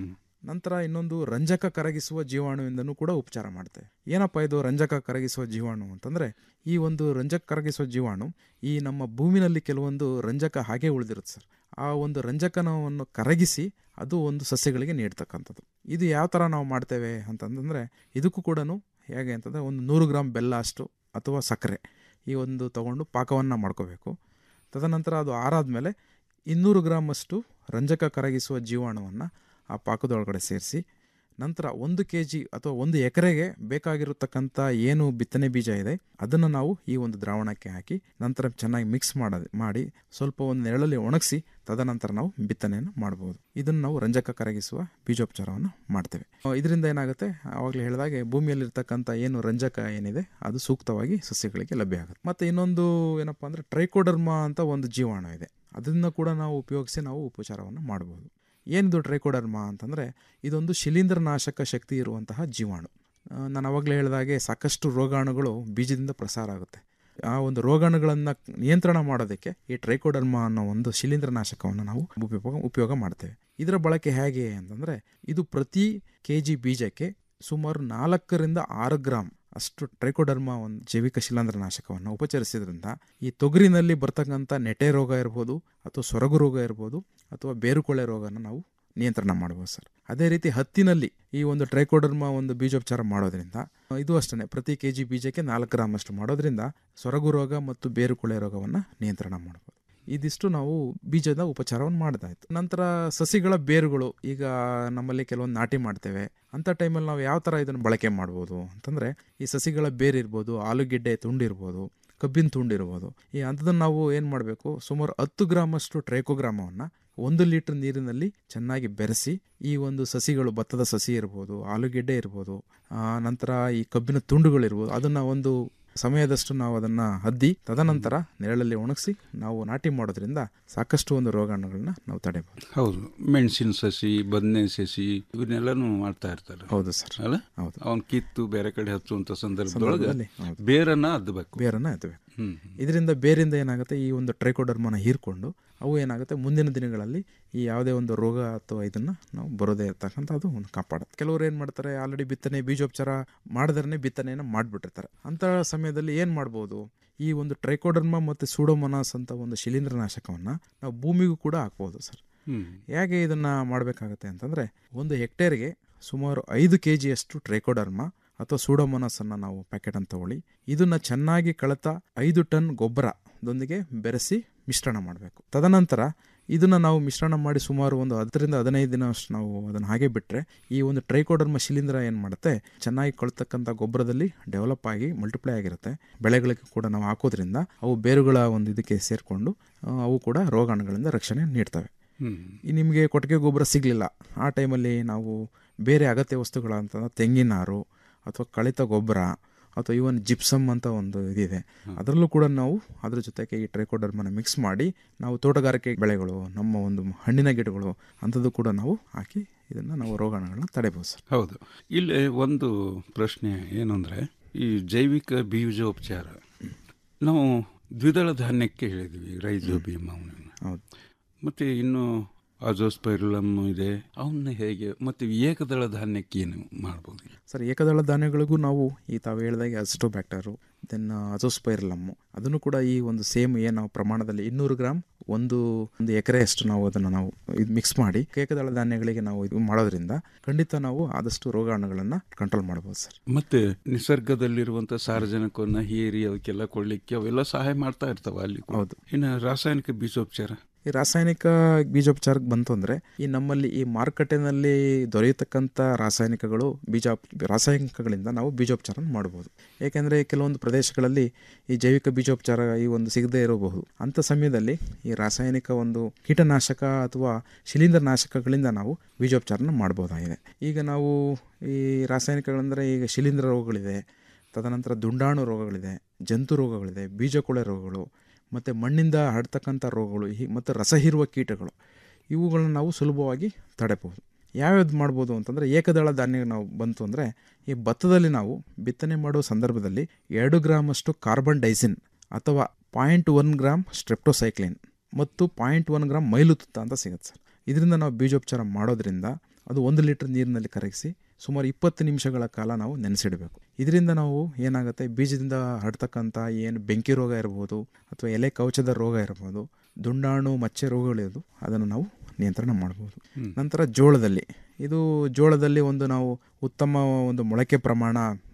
ನಂತರ ಇನ್ನೊಂದು ರಂಜಕ ಕರಗಿಸುವ ಜೀವಾಣುವಿಂದನೂ ಕೂಡ ಉಪಚಾರ ಮಾಡ್ತೇವೆ ಏನಪ್ಪ ಇದು ರಂಜಕ ಕರಗಿಸುವ ಜೀವಾಣು ಅಂತಂದ್ರೆ ಈ ಒಂದು ರಂಜಕ ಕರಗಿಸುವ ಜೀವಾಣು ಈ ನಮ್ಮ ಭೂಮಿನಲ್ಲಿ ಕೆಲವೊಂದು ರಂಜಕ ಹಾಗೆ ಉಳಿದಿರುತ್ತೆ ಸರ್ ಆ ಒಂದು ರಂಜಕನವನ್ನು ಕರಗಿಸಿ ಅದು ಒಂದು ಸಸ್ಯಗಳಿಗೆ ನೀಡ್ತಕ್ಕಂಥದ್ದು ಇದು ಯಾವ ಥರ ನಾವು ಮಾಡ್ತೇವೆ ಅಂತಂದ್ರೆ ಇದಕ್ಕೂ ಕೂಡ ಹೇಗೆ ಅಂತಂದರೆ ಒಂದು ನೂರು ಗ್ರಾಮ್ ಬೆಲ್ಲ ಅಷ್ಟು ಅಥವಾ ಸಕ್ಕರೆ ಈ ಒಂದು ತಗೊಂಡು ಪಾಕವನ್ನು ಮಾಡ್ಕೋಬೇಕು ತದನಂತರ ಅದು ಆರಾದಮೇಲೆ ಇನ್ನೂರು ಗ್ರಾಮ್ ಅಷ್ಟು ರಂಜಕ ಕರಗಿಸುವ ಜೀವಾಣುವನ್ನು ಆ ಪಾಕದೊಳಗಡೆ ಸೇರಿಸಿ ನಂತರ ಒಂದು ಕೆ ಜಿ ಅಥವಾ ಒಂದು ಎಕರೆಗೆ ಬೇಕಾಗಿರತಕ್ಕಂಥ ಏನು ಬಿತ್ತನೆ ಬೀಜ ಇದೆ ಅದನ್ನು ನಾವು ಈ ಒಂದು ದ್ರಾವಣಕ್ಕೆ ಹಾಕಿ ನಂತರ ಚೆನ್ನಾಗಿ ಮಿಕ್ಸ್ ಮಾಡೋದು ಮಾಡಿ ಸ್ವಲ್ಪ ಒಂದು ನೆರಳಲ್ಲಿ ಒಣಗಿಸಿ ತದನಂತರ ನಾವು ಬಿತ್ತನೆಯನ್ನು ಮಾಡಬಹುದು ಇದನ್ನು ನಾವು ರಂಜಕ ಕರಗಿಸುವ ಬೀಜೋಪಚಾರವನ್ನು ಮಾಡ್ತೇವೆ ಆ, ಇದರಿಂದ ಏನಾಗುತ್ತೆ ಆವಾಗಲೇ ಹೇಳಿದಾಗೆ ಭೂಮಿಯಲ್ಲಿರ್ತಕ್ಕಂಥ ಏನು ರಂಜಕ ಏನಿದೆ ಅದು ಸೂಕ್ತವಾಗಿ ಸಸ್ಯಗಳಿಗೆ ಲಭ್ಯ ಆಗುತ್ತೆ ಮತ್ತೆ ಇನ್ನೊಂದು ಏನಪ್ಪಾ ಅಂದ್ರೆ ಟ್ರೈಕೋಡರ್ಮಾ ಅಂತ ಒಂದು ಜೀವಾಣು ಇದೆ ಅದನ್ನು ಕೂಡ ನಾವು ಉಪಯೋಗಿಸಿ ನಾವು ಉಪಚಾರವನ್ನು ಮಾಡಬಹುದು ಏನಿದು ಟ್ರೈಕೋಡರ್ಮಾ ಅಂತಂದರೆ ಇದೊಂದು ಶಿಲೀಂಧ್ರನಾಶಕ ಶಕ್ತಿ ಇರುವಂತಹ ಜೀವಾಣು ಆ, ನಾನು ಅವಾಗಲೇ ಹೇಳಿದಾಗೆ ಸಾಕಷ್ಟು ರೋಗಾಣುಗಳು ಬೀಜದಿಂದ ಪ್ರಸಾರ ಆಗುತ್ತೆ ಆ ಒಂದು ರೋಗಾಣುಗಳನ್ನು ನಿಯಂತ್ರಣ ಮಾಡೋದಕ್ಕೆ ಈ ಟ್ರೈಕೋಡರ್ಮಾ ಅನ್ನೋ ಒಂದು ಶಿಲೀಂಧ್ರನಾಶಕವನ್ನು ನಾವು ಉಪಯೋಗ ಉಪಯೋಗ ಮಾಡ್ತೇವೆ ಇದರ ಬಳಕೆ ಹೇಗೆ ಅಂತಂದರೆ ಇದು ಪ್ರತಿ ಕೆ ಜಿ ಬೀಜಕ್ಕೆ ಸುಮಾರು ನಾಲ್ಕರಿಂದ ಆರು ಗ್ರಾಮ್ ಅಷ್ಟು ಟ್ರೈಕೋಡರ್ಮಾ ಒಂದು ಜೈವಿಕ ಶಿಲಾಂಧ್ರನಾಶಕವನ್ನು ಉಪಚರಿಸಿದ್ರಿಂದ ಈ ತೊಗರಿನಲ್ಲಿ ಬರ್ತಕ್ಕಂಥ ನೆಟೆ ರೋಗ ಇರ್ಬೋದು ಅಥವಾ ಸೊರಗು ರೋಗ ಇರ್ಬೋದು ಅಥವಾ ಬೇರುಕೊಳೆ ರೋಗನ ನಾವು ನಿಯಂತ್ರಣ ಮಾಡ್ಬೋದು ಸರ್ ಅದೇ ರೀತಿ ಹತ್ತಿನಲ್ಲಿ ಈ ಒಂದು ಟ್ರೈಕೋಡರ್ಮಾ ಒಂದು ಬೀಜೋಪಚಾರ ಮಾಡೋದ್ರಿಂದ ಇದು ಅಷ್ಟೇ ಪ್ರತಿ ಕೆ ಜಿ ಬೀಜಕ್ಕೆ ನಾಲ್ಕು ಗ್ರಾಮ್ ಅಷ್ಟು ಮಾಡೋದ್ರಿಂದ ಸೊರಗು ರೋಗ ಮತ್ತು ಬೇರುಕೊಳೆ ರೋಗವನ್ನು ನಿಯಂತ್ರಣ ಮಾಡ್ಬೋದು ಇದಿಷ್ಟು ನಾವು ಬೀಜದ ಉಪಚಾರವನ್ನು ಮಾಡ್ದಾಯ್ತು ನಂತರ ಸಸಿಗಳ ಬೇರುಗಳು ಈಗ ನಮ್ಮಲ್ಲಿ ಕೆಲವೊಂದು ನಾಟಿ ಮಾಡ್ತೇವೆ ಅಂಥ ಟೈಮಲ್ಲಿ ನಾವು ಯಾವ ಥರ ಇದನ್ನು ಬಳಕೆ ಮಾಡ್ಬೋದು ಅಂತಂದರೆ ಈ ಸಸಿಗಳ ಬೇರು ಇರ್ಬೋದು ಆಲೂಗೆಡ್ಡೆ ತುಂಡಿರ್ಬೋದು ಕಬ್ಬಿನ ತುಂಡಿರ್ಬೋದು ಈ ಅಂಥದನ್ನು ನಾವು ಏನು ಮಾಡಬೇಕು ಸುಮಾರು ಹತ್ತು ಗ್ರಾಮ್ ಅಷ್ಟು ಟ್ರೈಕೋಗ್ರಾಮವನ್ನು ಒಂದು ಲೀಟರ್ ನೀರಿನಲ್ಲಿ ಚೆನ್ನಾಗಿ ಬೆರೆಸಿ ಈ ಒಂದು ಸಸಿಗಳು ಭತ್ತದ ಸಸಿ ಇರ್ಬೋದು ಆಲೂಗೆಡ್ಡೆ ಇರ್ಬೋದು ಆ, ನಂತರ ಈ ಕಬ್ಬಿನ ತುಂಡುಗಳಿರ್ಬೋದು ಅದನ್ನು ಒಂದು ಸಮಯದಷ್ಟು ನಾವು ಅದನ್ನು ಹದ್ದಿ ತದನಂತರ ನೆರಳಲ್ಲಿ ಒಣಗಿಸಿ ನಾವು ನಾಟಿ ಮಾಡೋದ್ರಿಂದ ಸಾಕಷ್ಟು ಒಂದು ರೋಗಾಣುಗಳನ್ನ ನಾವು ತಡೆಯಬಹುದು ಹೌದು ಮೆಣಸಿನ ಸಸಿ ಬದನೆ ಸಸಿ ಇವನ್ನೆಲ್ಲನೂ ಮಾಡ್ತಾ ಇರ್ತಾರೆ ಹೌದು ಸರ್ ಅಲ್ಲ ಹೌದು ಅವನ್ ಕಿತ್ತು ಬೇರೆ ಕಡೆ ಹಚ್ಚುವಂತ ಸಂದರ್ಭದೊಳಗೆ ಸಂದರ್ಭದಲ್ಲಿ ಹೌದು. ಬೇರನ್ನ ಅದ್ದಬೇಕು ಬೇರನ್ನ ಎತ್ತಬೇಕು ಹ್ಮ್ ಇದರಿಂದ ಬೇರಿಂದ ಏನಾಗುತ್ತೆ ಈ ಒಂದು ಟ್ರೈಕೋಡರ್ಮನ ಹೀರ್ಕೊಂಡು ಅವು ಏನಾಗುತ್ತೆ ಮುಂದಿನ ದಿನಗಳಲ್ಲಿ ಈ ಯಾವುದೇ ಒಂದು ರೋಗ ಅಥವಾ ಇದನ್ನ ನಾವು ಬರೋದೇ ಇರ್ತಕ್ಕಂಥ ಅದು ಒಂದು ಕಾಪಾಡುತ್ತೆ ಕೆಲವರು ಏನು ಮಾಡ್ತಾರೆ ಆಲ್ರೆಡಿ ಬಿತ್ತನೆ ಬೀಜೋಪಚಾರ ಮಾಡದ್ರೆ ಬಿತ್ತನೆಯನ್ನು ಮಾಡಿಬಿಟ್ಟಿರ್ತಾರೆ ಅಂಥ ಸಮಯದಲ್ಲಿ ಏನು ಮಾಡ್ಬೋದು ಈ ಒಂದು ಟ್ರೈಕೋಡರ್ಮ ಮತ್ತು ಸೂಡೋಮೊನಾಸ್ ಅಂತ ಒಂದು ಶಿಲೀಂಧ್ರನಾಶಕವನ್ನು ನಾವು ಭೂಮಿಗೂ ಕೂಡ ಹಾಕ್ಬೋದು ಸರ್ ಹ್ಮ್ ಹೇಗೆ ಇದನ್ನ ಮಾಡಬೇಕಾಗತ್ತೆ ಅಂತಂದ್ರೆ ಒಂದು ಹೆಕ್ಟೇರ್ಗೆ ಸುಮಾರು ಐದು ಕೆ ಜಿಯಷ್ಟು ಟ್ರೈಕೋಡರ್ಮ ಅಥವಾ ಸೂಡೋಮೋನಸ್ ಅನ್ನ ನಾವು ಪ್ಯಾಕೆಟ್ ಅಂತ ತಗೊಳ್ಳಿ ಇದನ್ನ ಚೆನ್ನಾಗಿ ಕಳತ ಐದು ಟನ್ ಗೊಬ್ಬರದೊಂದಿಗೆ ಬೆರೆಸಿ ಮಿಶ್ರಣ ಮಾಡಬೇಕು ತದನಂತರ ಇದನ್ನ ನಾವು ಮಿಶ್ರಣ ಮಾಡಿ ಸುಮಾರು ಒಂದು ಹತ್ತರಿಂದ ಹದಿನೈದು ದಿನ ಅಷ್ಟು ನಾವು ಅದನ್ನು ಹಾಗೆ ಬಿಟ್ಟರೆ ಈ ಒಂದು ಟ್ರೈಕೋಡರ್ಮ ಶಿಲೀಂಧ್ರ ಏನು ಮಾಡುತ್ತೆ ಚೆನ್ನಾಗಿ ಕೊಳ್ತಕ್ಕಂಥ ಗೊಬ್ಬರದಲ್ಲಿ ಡೆವಲಪ್ ಆಗಿ ಮಲ್ಟಿಪ್ಲೈ ಆಗಿರುತ್ತೆ ಬೆಳೆಗಳಿಗೆ ಕೂಡ ನಾವು ಹಾಕೋದ್ರಿಂದ ಅವು ಬೇರುಗಳ ಒಂದು ಇದಕ್ಕೆ ಸೇರಿಕೊಂಡು ಅವು ಕೂಡ ರೋಗಾಣುಗಳಿಂದ ರಕ್ಷಣೆ ನೀಡ್ತವೆ ಹ್ಮ್ ಈ ನಿಮಗೆ ಕೊಟ್ಟಿಗೆ ಗೊಬ್ಬರ ಸಿಗಲಿಲ್ಲ ಆ ಟೈಮಲ್ಲಿ ನಾವು ಬೇರೆ ಅಗತ್ಯ ವಸ್ತುಗಳಂತ ತೆಂಗಿನಾರು ಅಥವಾ ಕಳಿತ ಗೊಬ್ಬರ ಅಥವಾ ಇವನ್ ಜಿಪ್ಸಮ್ ಅಂತ ಒಂದು ಇದಿದೆ ಅದರಲ್ಲೂ ಕೂಡ ನಾವು ಅದ್ರ ಜೊತೆಗೆ ಈ ಟ್ರೈಕೋಡರ್ಮನ ಮಿಕ್ಸ್ ಮಾಡಿ ನಾವು ತೋಟಗಾರಿಕೆ ಬೆಳೆಗಳು ನಮ್ಮ ಒಂದು ಹಣ್ಣಿನ ಗಿಡಗಳು ಅಂಥದ್ದು ಕೂಡ ನಾವು ಹಾಕಿ ಇದನ್ನು ನಾವು ರೋಗಾಣುಗಳನ್ನ ತಡೆಯಬಹುದು ಸರ್ ಹೌದು ಇಲ್ಲಿ ಒಂದು ಪ್ರಶ್ನೆ ಏನು ಅಂದರೆ ಈ ಜೈವಿಕ ಬೀಜೋಪಚಾರ ನಾವು ದ್ವಿದಳ ಧಾನ್ಯಕ್ಕೆ ಹೇಳಿದ್ವಿ ರೈಜೋಬಿಯಂ ಅವನನ್ನು ಹೌದು ಮತ್ತು ಇನ್ನು ಅಜೋಸ್ಪೈರುಲಮ್ ಇದೆ ಅವನ್ನ ಹೇಗೆ ಮತ್ತು ಏಕದಳ ಧಾನ್ಯಕ್ಕೆ ಏನು ಮಾಡ್ಬೋದು ಸರ್ ಏಕದಳ ಧಾನ್ಯಗಳಿಗೂ ನಾವು ಈ ತಾವು ಹೇಳಿದಾಗೆ ಅಸ್ಟೋಬ್ಯಾಕ್ಟರು ದೆನ್ ಅಜೋಸ್ಪೈರ್ಲಮ್ಮು ಅದನ್ನು ಕೂಡ ಈ ಒಂದು ಸೇಮ್ ಏನು ನಾವು ಪ್ರಮಾಣದಲ್ಲಿ ಇನ್ನೂರು ಗ್ರಾಮ್ ಒಂದು ಒಂದು ಎಕರೆಯಷ್ಟು ನಾವು ಅದನ್ನು ನಾವು ಇದು ಮಿಕ್ಸ್ ಮಾಡಿ ಏಕದಳ ಧಾನ್ಯಗಳಿಗೆ ನಾವು ಇದು ಮಾಡೋದ್ರಿಂದ ಖಂಡಿತ ನಾವು ಆದಷ್ಟು ರೋಗಾಣುಗಳನ್ನು ಕಂಟ್ರೋಲ್ ಮಾಡ್ಬೋದು ಸರ್ ಮತ್ತೆ ನಿಸರ್ಗದಲ್ಲಿರುವಂಥ ಸಾರಜನಕವನ್ನು ಹೀರಿ ಅವಕ್ಕೆಲ್ಲ ಕೊಡ್ಲಿಕ್ಕೆ ಅವೆಲ್ಲ ಸಹಾಯ ಮಾಡ್ತಾ ಇರ್ತಾವ ಅಲ್ಲಿ ಕೂಡ. ಹೌದು. ಇನ್ನು ರಾಸಾಯನಿಕ ಬೀಜೋಪಚಾರ ಈ ರಾಸಾಯನಿಕ ಬೀಜೋಪಚಾರಕ್ಕೆ ಬಂತು ಅಂದರೆ ಈ ನಮ್ಮಲ್ಲಿ ಈ ಮಾರುಕಟ್ಟೆನಲ್ಲಿ ದೊರೆಯತಕ್ಕಂಥ ರಾಸಾಯನಿಕಗಳು ಬೀಜ ರಾಸಾಯನಿಕಗಳಿಂದ ನಾವು ಬೀಜೋಪಚಾರ ಮಾಡ್ಬೋದು ಏಕೆಂದರೆ ಕೆಲವೊಂದು ಪ್ರದೇಶಗಳಲ್ಲಿ ಈ ಜೈವಿಕ ಬೀಜೋಪಚಾರ ಈ ಒಂದು ಸಿಗದೇ ಇರಬಹುದು ಅಂಥ ಸಮಯದಲ್ಲಿ ಈ ರಾಸಾಯನಿಕ ಒಂದು ಕೀಟನಾಶಕ ಅಥವಾ ಶಿಲೀಂಧ್ರನಾಶಕಗಳಿಂದ ನಾವು ಬೀಜೋಪಚಾರನ ಮಾಡ್ಬೋದಾಗಿದೆ ಈಗ ನಾವು ಈ ರಾಸಾಯನಿಕಗಳಂದರೆ ಈಗ ಶಿಲೀಂಧ್ರ ರೋಗಗಳಿದೆ ತದನಂತರ ದುಂಡಾಣು ರೋಗಗಳಿದೆ ಜಂತು ರೋಗಗಳಿದೆ ಬೀಜಕೊಳೆ ರೋಗಗಳು ಮತ್ತು ಮಣ್ಣಿಂದ ಹರಡ್ತಕ್ಕಂಥ ರೋಗಗಳು ಹೀ ಮತ್ತು ರಸ ಹೀರುವ ಕೀಟಗಳು ಇವುಗಳನ್ನ ನಾವು ಸುಲಭವಾಗಿ ತಡೆಬಹುದು ಯಾವ್ಯಾವ್ದು ಮಾಡ್ಬೋದು ಅಂತಂದರೆ ಏಕದಳ ಧಾನ್ಯ ನಾವು ಬಂತು ಅಂದರೆ ಈ ಭತ್ತದಲ್ಲಿ ನಾವು ಬಿತ್ತನೆ ಮಾಡೋ ಸಂದರ್ಭದಲ್ಲಿ ಎರಡು ಗ್ರಾಮಷ್ಟು ಕಾರ್ಬನ್ ಡೈಸಿನ್ ಅಥವಾ ಪಾಯಿಂಟ್ ಒನ್ ಗ್ರಾಮ್ ಸ್ಟ್ರೆಪ್ಟೋಸೈಕ್ಲಿನ್ ಮತ್ತು ಪಾಯಿಂಟ್ ಒನ್ ಗ್ರಾಮ್ ಮೈಲುತುತ್ತ ಅಂತ ಸಿಗುತ್ತೆ ಸರ್ ಇದರಿಂದ ನಾವು ಬೀಜೋಪಚಾರ ಮಾಡೋದ್ರಿಂದ ಅದು ಒಂದು ಲೀಟರ್ ನೀರಿನಲ್ಲಿ ಕರಗಿಸಿ ಸುಮಾರು ಇಪ್ಪತ್ತು ನಿಮಿಷಗಳ ಕಾಲ ನಾವು ನೆನೆಸಿಡಬೇಕು ಇದರಿಂದ ನಾವು ಏನಾಗುತ್ತೆ ಬೀಜದಿಂದ ಹರಡ್ತಕ್ಕಂಥ ಏನು ಬೆಂಕಿ ರೋಗ ಇರ್ಬೋದು ಅಥವಾ ಎಲೆ ಕವಚದ ರೋಗ ಇರ್ಬೋದು ದುಂಡಾಣು ಮಚ್ಚೆ ರೋಗಗಳಿರೋದು ಅದನ್ನು ನಾವು ನಿಯಂತ್ರಣ ಮಾಡ್ಬೋದು ನಂತರ ಜೋಳದಲ್ಲಿ ಇದು ಜೋಳದಲ್ಲಿ ಒಂದು ನಾವು ಉತ್ತಮ ಒಂದು ಮೊಳಕೆ ಪ್ರಮಾಣ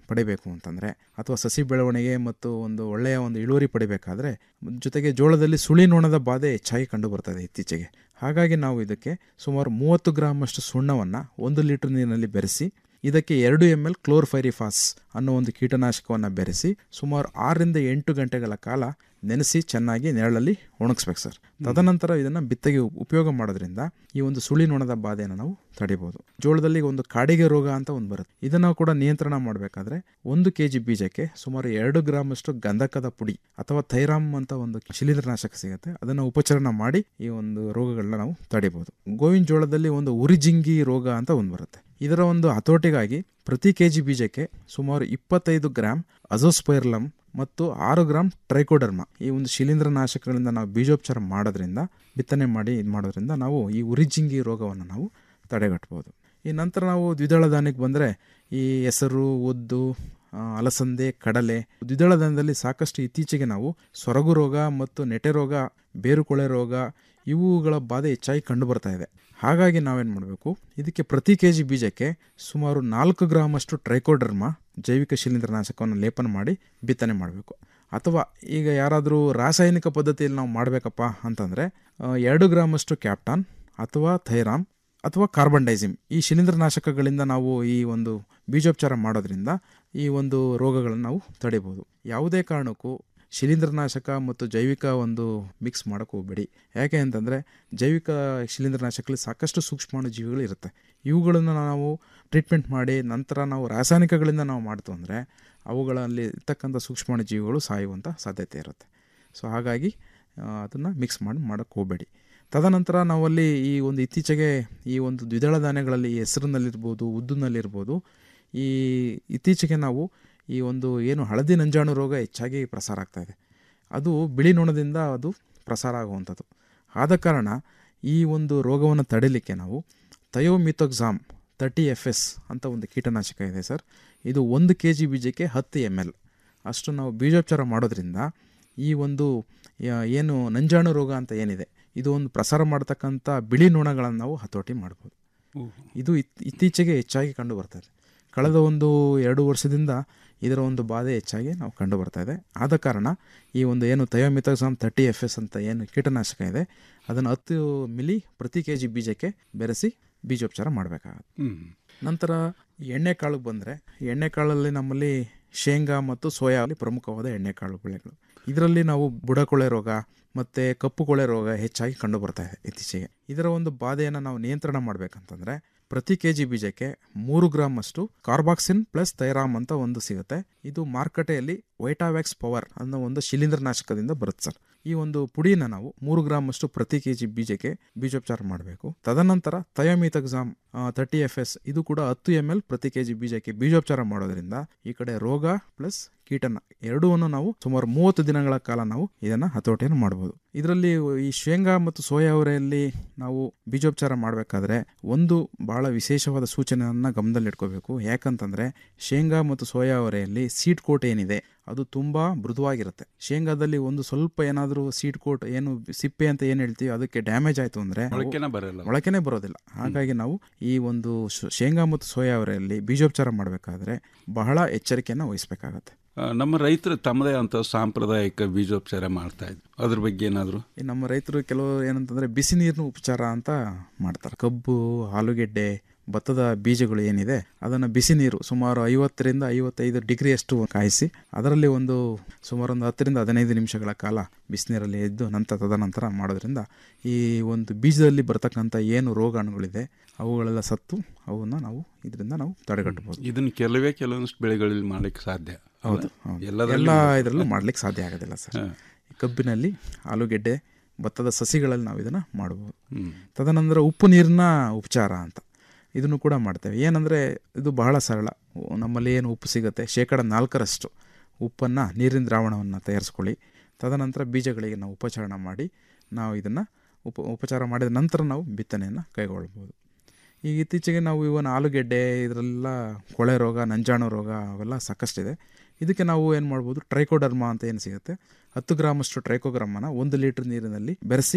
ಪಡಿಬೇಕು ಅಂತಂದರೆ ಅಥವಾ ಸಸಿ ಬೆಳವಣಿಗೆ ಮತ್ತು ಒಂದು ಒಳ್ಳೆಯ ಒಂದು ಇಳುವರಿ ಪಡಿಬೇಕಾದ್ರೆ ಜೊತೆಗೆ ಜೋಳದಲ್ಲಿ ಸುಳಿ ನೊಣದ ಬಾಧೆ ಹೆಚ್ಚಾಗಿ ಕಂಡು ಬರ್ತದೆ ಇತ್ತೀಚೆಗೆ ಹಾಗಾಗಿ ನಾವು ಇದಕ್ಕೆ ಸುಮಾರು ಮೂವತ್ತು ಗ್ರಾಮ್ ಅಷ್ಟು ಸುಣ್ಣವನ್ನು ಒಂದು ಲೀಟರ್ ನೀರಿನಲ್ಲಿ ಬೆರೆಸಿ ಇದಕ್ಕೆ ಎರಡು ಎಮ್ ಎಲ್ ಕ್ಲೋರ್ಫೈರಿಫಾಸ್ ಅನ್ನೋ ಒಂದು ಕೀಟನಾಶಕವನ್ನು ಬೆರೆಸಿ ಸುಮಾರು ಆರರಿಂದ ಎಂಟು ಗಂಟೆಗಳ ಕಾಲ ನೆನೆಸಿ ಚೆನ್ನಾಗಿ ನೆರಳಲ್ಲಿ ಒಣಗಿಸ್ಬೇಕು ಸರ್ ತದನಂತರ ಇದನ್ನು ಬಿತ್ತಗೆ ಉಪ್- ಉಪಯೋಗ ಮಾಡೋದ್ರಿಂದ ಈ ಒಂದು ಸುಳಿ ನೊಣದ ಬಾಧೆಯನ್ನು ನಾವು ತಡಿಬೋದು ಜೋಳದಲ್ಲಿ ಒಂದು ಕಾಡಿಗೆ ರೋಗ ಅಂತ ಒಂದು ಬರುತ್ತೆ ಇದನ್ನು ಕೂಡ ನಿಯಂತ್ರಣ ಮಾಡಬೇಕಾದ್ರೆ ಒಂದು ಕೆ ಜಿ ಬೀಜಕ್ಕೆ ಸುಮಾರು ಎರಡು ಗ್ರಾಮ್ ಅಷ್ಟು ಗಂಧಕದ ಪುಡಿ ಅಥವಾ ಥೈರಾಮ್ ಅಂತ ಒಂದು ಶಿಲೀಂಧ್ರನಾಶಕ ಸಿಗುತ್ತೆ ಅದನ್ನು ಉಪಚರಣ ಮಾಡಿ ಈ ಒಂದು ರೋಗಗಳನ್ನ ನಾವು ತಡಿಬೋದು ಗೋವಿನ ಜೋಳದಲ್ಲಿ ಒಂದು ಉರಿಜಿಂಗಿ ರೋಗ ಅಂತ ಒಂದು ಬರುತ್ತೆ ಇದರ ಒಂದು ಹತೋಟಿಗಾಗಿ ಪ್ರತಿ ಕೆ ಜಿ ಬೀಜಕ್ಕೆ ಸುಮಾರು ಇಪ್ಪತ್ತೈದು ಗ್ರಾಮ್ ಅಜೋಸ್ಪೈರ್ಲಮ್ ಮತ್ತು ಆರು ಗ್ರಾಮ್ ಟ್ರೈಕೋಡರ್ಮಾ ಈ ಒಂದು ಶಿಲೀಂಧ್ರನಾಶಕಗಳಿಂದ ನಾವು ಬೀಜೋಪಚಾರ ಮಾಡೋದ್ರಿಂದ ಬಿತ್ತನೆ ಮಾಡಿ ಇದು ಮಾಡೋದ್ರಿಂದ ನಾವು ಈ ಉರಿಜಿಂಗಿ ರೋಗವನ್ನು ನಾವು ತಡೆಗಟ್ಬೋದು ಈ ನಂತರ ನಾವು ದ್ವಿದಳ ಧಾನ್ಯಕ್ಕೆ ಬಂದರೆ ಈ ಹೆಸರು ಉದ್ದು ಆ, ಅಲಸಂದೆ ಕಡಲೆ ದ್ವಿದಳ ಧಾನ್ಯದಲ್ಲಿ ಸಾಕಷ್ಟು ಇತ್ತೀಚೆಗೆ ನಾವು ಸೊರಗು ರೋಗ ಮತ್ತು ನೆಟೆ ರೋಗ ಬೇರುಕೊಳೆ ರೋಗ ಇವುಗಳ ಬಾಧೆ ಹೆಚ್ಚಾಗಿ ಕಂಡು ಬರ್ತಾ ಇದೆ ಹಾಗಾಗಿ ನಾವೇನು ಮಾಡಬೇಕು ಇದಕ್ಕೆ ಪ್ರತಿ ಕೆ ಜಿ ಬೀಜಕ್ಕೆ ಸುಮಾರು ನಾಲ್ಕು ಗ್ರಾಮ್ ಅಷ್ಟು ಟ್ರೈಕೋಡರ್ಮಾ ಜೈವಿಕ ಶಿಲೀಂಧ್ರನಾಶಕವನ್ನು ಲೇಪನ ಮಾಡಿ ಬಿತ್ತನೆ ಮಾಡಬೇಕು ಅಥವಾ ಈಗ ಯಾರಾದರೂ ರಾಸಾಯನಿಕ ಪದ್ಧತಿಯಲ್ಲಿ ನಾವು ಮಾಡಬೇಕಪ್ಪ ಅಂತಂದರೆ ಎರಡು ಗ್ರಾಮ್ ಅಷ್ಟು ಕ್ಯಾಪ್ಟಾನ್ ಅಥವಾ ಥೈರಾಮ್ ಅಥವಾ ಕಾರ್ಬನ್ ಡೈಸಿಮ್ ಈ ಶಿಲೀಂಧ್ರನಾಶಕಗಳಿಂದ ನಾವು ಈ ಒಂದು ಬೀಜೋಪಚಾರ ಮಾಡೋದ್ರಿಂದ ಈ ಒಂದು ರೋಗಗಳನ್ನು ನಾವು ತಡಿಬೋದು ಯಾವುದೇ ಕಾರಣಕ್ಕೂ ಶಿಲೀಂಧ್ರನಾಶಕ ಮತ್ತು ಜೈವಿಕ ಒಂದು ಮಿಕ್ಸ್ ಮಾಡೋಕ್ಕೆ ಹೋಗಬೇಡಿ ಯಾಕೆ ಅಂತಂದರೆ ಜೈವಿಕ ಶಿಲೀಂಧ್ರನಾಶಕದಲ್ಲಿ ಸಾಕಷ್ಟು ಸೂಕ್ಷ್ಮಾಣು ಜೀವಿಗಳು ಇರುತ್ತೆ ಇವುಗಳನ್ನು ನಾವು ಟ್ರೀಟ್ಮೆಂಟ್ ಮಾಡಿ ನಂತರ ನಾವು ರಾಸಾಯನಿಕಗಳಿಂದ ನಾವು ಮಾಡ್ತು ಅಂದರೆ ಅವುಗಳಲ್ಲಿ ಇರ್ತಕ್ಕಂಥ ಸೂಕ್ಷ್ಮಾಣು ಜೀವಿಗಳು ಸಾಯುವಂಥ ಸಾಧ್ಯತೆ ಇರುತ್ತೆ ಸೊ ಹಾಗಾಗಿ ಅದನ್ನು ಮಿಕ್ಸ್ ಮಾಡಿ ಮಾಡೋಕ್ಕೆ ಹೋಗಬೇಡಿ ತದನಂತರ ನಾವಲ್ಲಿ ಈ ಒಂದು ಇತ್ತೀಚೆಗೆ ಈ ಒಂದು ದ್ವಿದಳ ಧಾನ್ಯಗಳಲ್ಲಿ ಹೆಸರಿನಲ್ಲಿರ್ಬೋದು ಉದ್ದಿನಲ್ಲಿರ್ಬೋದು ಈ ಇತ್ತೀಚೆಗೆ ನಾವು ಈ ಒಂದು ಏನು ಹಳದಿ ನಂಜಾಣು ರೋಗ ಹೆಚ್ಚಾಗಿ ಪ್ರಸಾರ ಆಗ್ತಾ ಇದೆ ಅದು ಬಿಳಿ ನೊಣದಿಂದ ಅದು ಪ್ರಸಾರ ಆಗುವಂಥದ್ದು ಆದ ಕಾರಣ ಈ ಒಂದು ರೋಗವನ್ನು ತಡಿಲಿಕ್ಕೆ ನಾವು ಥಯೋಮಿಥೋಕ್ಸಾಮ್ ತರ್ಟಿ ಎಫ್ ಎಸ್ ಅಂತ ಒಂದು ಕೀಟನಾಶಕ ಇದೆ ಸರ್ ಇದು ಒಂದು ಕೆ ಜಿ ಬೀಜಕ್ಕೆ ಹತ್ತು ಎಮ್ ಎಲ್ ಅಷ್ಟು ನಾವು ಬೀಜೋಪಚಾರ ಮಾಡೋದ್ರಿಂದ ಈ ಒಂದು ಯಾ- ಏನು ನಂಜಾಣು ರೋಗ ಅಂತ ಏನಿದೆ ಇದು ಒಂದು ಪ್ರಸಾರ ಮಾಡ್ತಕ್ಕಂಥ ಬಿಳಿ ನೊಣಗಳನ್ನು ನಾವು ಹತೋಟಿ ಮಾಡ್ಬೋದು ಇದು ಇತ್- ಇತ್ತೀಚೆಗೆ ಹೆಚ್ಚಾಗಿ ಕಂಡು ಬರ್ತದೆ ಕಳೆದ ಒಂದು ಎರಡು ವರ್ಷದಿಂದ ಇದರ ಒಂದು ಬಾಧೆ ಹೆಚ್ಚಾಗಿ ನಾವು ಕಂಡು ಬರ್ತಾ ಇದೆ ಆದ ಕಾರಣ ಈ ಒಂದು ಏನು ಥಯೋಮಿಥೋಕ್ಸಾಮ್ ತರ್ಟಿ ಎಫ್ ಎಸ್ ಅಂತ ಏನು ಕೀಟನಾಶಕ ಇದೆ ಅದನ್ನು ಹತ್ತು ಮಿಲಿ ಪ್ರತಿ ಕೆ ಜಿ ಬೀಜಕ್ಕೆ ಬೆರೆಸಿ ಬೀಜೋಪಚಾರ ಮಾಡಬೇಕಾಗತ್ತೆ ಹ್ಮ್. ನಂತರ ಎಣ್ಣೆಕಾಳಿಗೆ ಬಂದರೆ ಎಣ್ಣೆಕಾಳಲ್ಲಿ ನಮ್ಮಲ್ಲಿ ಶೇಂಗಾ ಮತ್ತು ಸೋಯಾ ಅಲ್ಲಿ ಪ್ರಮುಖವಾದ ಎಣ್ಣೆಕಾಳು ಬೆಳೆಗಳು ಇದರಲ್ಲಿ ನಾವು ಬುಡಕೊಳೆ ರೋಗ ಮತ್ತು ಕಪ್ಪು ಕೊಳೆ ರೋಗ ಹೆಚ್ಚಾಗಿ ಕಂಡು ಬರ್ತಾ ಇದೆ ಇತ್ತೀಚೆಗೆ ಇದರ ಒಂದು ಬಾಧೆಯನ್ನು ನಾವು ನಿಯಂತ್ರಣ ಮಾಡಬೇಕಂತಂದರೆ ಪ್ರತಿ ಕೆ ಜಿ ಬೀಜಕ್ಕೆ ಮೂರು ಗ್ರಾಮ್ ಅಷ್ಟು ಕಾರ್ಬಾಕ್ಸಿನ್ ಪ್ಲಸ್ ಥೈರಾಮ್ ಅಂತ ಒಂದು ಸಿಗುತ್ತೆ ಇದು ಮಾರುಕಟ್ಟೆಯಲ್ಲಿ ವೈಟಾವ್ಯಾಕ್ಸ್ ಪವರ್ ಅನ್ನೋ ಒಂದು ಶಿಲೀಂಧ್ರನಾಶಕದಿಂದ ಬರುತ್ತೆ ಸರ್ ಈ ಒಂದು ಪುಡಿನ ನಾವು ಮೂರು ಗ್ರಾಮ್ ಅಷ್ಟು ಪ್ರತಿ ಕೆ ಜಿ ಬೀಜಕ್ಕೆ ಬೀಜೋಪಚಾರ ಮಾಡಬೇಕು ತದನಂತರ ಥಯೋಮಿಥಕ್ಸಾಮ್ ತರ್ಟಿ ಎಫ್ ಎಸ್ ಇದು ಕೂಡ ಹತ್ತು ಎಮ್ ಎಲ್ ಪ್ರತಿ ಕೆ ಜಿ ಬೀಜಕ್ಕೆ ಬೀಜೋಪಚಾರ ಮಾಡೋದ್ರಿಂದ ಈ ಕಡೆ ರೋಗ ಪ್ಲಸ್ ಕೀಟನ ಎರಡೂ ನಾವು ಸುಮಾರು ಮೂವತ್ತು ದಿನಗಳ ಕಾಲ ನಾವು ಇದನ್ನ ಹತೋಟಿಯನ್ನು ಮಾಡಬಹುದು ಇದರಲ್ಲಿ ಈ ಶೇಂಗಾ ಮತ್ತು ಸೋಯಾ ಅವರೆಯಲ್ಲಿ ನಾವು ಬೀಜೋಪಚಾರ ಮಾಡಬೇಕಾದ್ರೆ ಒಂದು ಬಹಳ ವಿಶೇಷವಾದ ಸೂಚನೆಯನ್ನ ಗಮನದಲ್ಲಿಟ್ಕೋಬೇಕು ಯಾಕಂತಂದ್ರೆ ಶೇಂಗಾ ಮತ್ತು ಸೋಯಾ ಅವರೆಯಲ್ಲಿ ಸೀಟ್ ಕೋಟ್ ಏನಿದೆ ಅದು ತುಂಬಾ ಮೃದುವಾಗಿರುತ್ತೆ ಶೇಂಗಾದಲ್ಲಿ ಒಂದು ಸ್ವಲ್ಪ ಏನಾದರೂ ಸೀಟ್ ಕೋಟ್ ಏನು ಸಿಪ್ಪೆ ಅಂತ ಏನು ಹೇಳ್ತೀವಿ ಅದಕ್ಕೆ ಡ್ಯಾಮೇಜ್ ಆಯ್ತು ಅಂದ್ರೆ ನಾವು- ಮೊಳಕೆನೇ ಬರಲ್ಲ. ಮೊಳಕೆನೇ ಬರೋದಿಲ್ಲ ಹಾಗಾಗಿ ನಾವು ಈ ಒಂದು ಶ್- ಶೇಂಗಾ ಮತ್ತು ಸೋಯಾ ಅವರೆಯಲ್ಲಿ ಬೀಜೋಪಚಾರ ಮಾಡಬೇಕಾದ್ರೆ ಬಹಳ ಎಚ್ಚರಿಕೆಯನ್ನು ವಹಿಸಬೇಕಾಗತ್ತೆ ಆ, ನಮ್ಮ ರೈತರು ತಮ್ಮದೇ ಅಂತ ಸಾಂಪ್ರದಾಯಿಕ ಬೀಜೋಪಚಾರ ಮಾಡ್ತಾ ಇದ್ರು ಅದ್ರ ಬಗ್ಗೆ ಏನಾದ್ರು ಈ ನಮ್ಮ ರೈತರು ಕೆಲವು ಏನಂತಂದ್ರೆ ಬಿಸಿ ನೀರಿನ ಉಪಚಾರ ಅಂತ ಮಾಡ್ತಾರೆ ಕಬ್ಬು ಆಲೂಗೆಡ್ಡೆ ಭತ್ತದ ಬೀಜಗಳು ಏನಿದೆ ಅದನ್ನು ಬಿಸಿ ನೀರು ಸುಮಾರು ಐವತ್ತರಿಂದ ಐವತ್ತೈದು ಡಿಗ್ರಿಯಷ್ಟು ಕಾಯಿಸಿ ಅದರಲ್ಲಿ ಒಂದು ಸುಮಾರು ಒಂದು ಹತ್ತರಿಂದ ಹದಿನೈದು ನಿಮಿಷಗಳ ಕಾಲ ಬಿಸಿನೀರಲ್ಲಿ ಎದ್ದು ನಂತರ ತದನಂತರ ಮಾಡೋದ್ರಿಂದ ಈ ಒಂದು ಬೀಜದಲ್ಲಿ ಬರ್ತಕ್ಕಂಥ ಏನು ರೋಗಾಣುಗಳಿದೆ ಅವುಗಳೆಲ್ಲ ಸತ್ತು ಅವನ್ನ ನಾವು ಇದರಿಂದ ನಾವು ತಡೆಗಟ್ಟಬಹುದು ಇದನ್ನ ಕೆಲವೇ ಕೆಲವೊಂದಿಷ್ಟು ಬೆಳೆಗಳಲ್ಲಿ ಮಾಡ್ಲಿಕ್ಕೆ ಸಾಧ್ಯ ಹೌದು ಅಲ್ಲ? ಹೌದು. ಎಲ್ಲದರಲ್ಲೂ ಎಲ್ಲ ಇದರಲ್ಲೂ ಮಾಡ್ಲಿಕ್ಕೆ ಸಾಧ್ಯ ಆಗೋದಿಲ್ಲ ಸರ್ ಕಬ್ಬಿನಲ್ಲಿ ಆಲೂಗೆಡ್ಡೆ ಭತ್ತದ ಸಸಿಗಳಲ್ಲಿ ನಾವು ಇದನ್ನು ಮಾಡ್ಬೋದು ಹ್ಮ್. ತದನಂತರ ಉಪ್ಪು ನೀರಿನ ಉಪಚಾರ ಅಂತ ಇದನ್ನು ಕೂಡ ಮಾಡ್ತೇವೆ ಏನಂದರೆ ಇದು ಬಹಳ ಸರಳ ನಮ್ಮಲ್ಲಿ ಏನು ಉಪ್ಪು ಸಿಗುತ್ತೆ ಶೇಕಡ ನಾಲ್ಕರಷ್ಟು ಉಪ್ಪನ್ನು ನೀರಿನ ದ್ರಾವಣವನ್ನು ತಯಾರಿಸ್ಕೊಳ್ಳಿ ತದನಂತರ ಬೀಜಗಳಿಗೆ ನಾವು ಉಪಚಾರ ಮಾಡಿ ನಾವು ಇದನ್ನು ಉಪ ಉಪಚಾರ ಮಾಡಿದ ನಂತರ ನಾವು ಬಿತ್ತನೆಯನ್ನು ಕೈಗೊಳ್ಬೋದು ಈಗ ಇತ್ತೀಚೆಗೆ ನಾವು ಇವನ್ ಆಲೂಗೆಡ್ಡೆ ಇದರೆಲ್ಲ ಕೊಳೆ ರೋಗ ನಂಜಾಣು ರೋಗ ಅವೆಲ್ಲ ಸಾಕಷ್ಟಿದೆ ಇದಕ್ಕೆ ನಾವು ಏನು ಮಾಡ್ಬೋದು ಟ್ರೈಕೋಡರ್ಮಾ ಅಂತ ಏನು ಸಿಗುತ್ತೆ ಹತ್ತು ಗ್ರಾಮಷ್ಟು ಟ್ರೈಕೋಗ್ರಾಮನ ಒಂದು ಲೀಟ್ರ್ ನೀರಿನಲ್ಲಿ ಬೆರೆಸಿ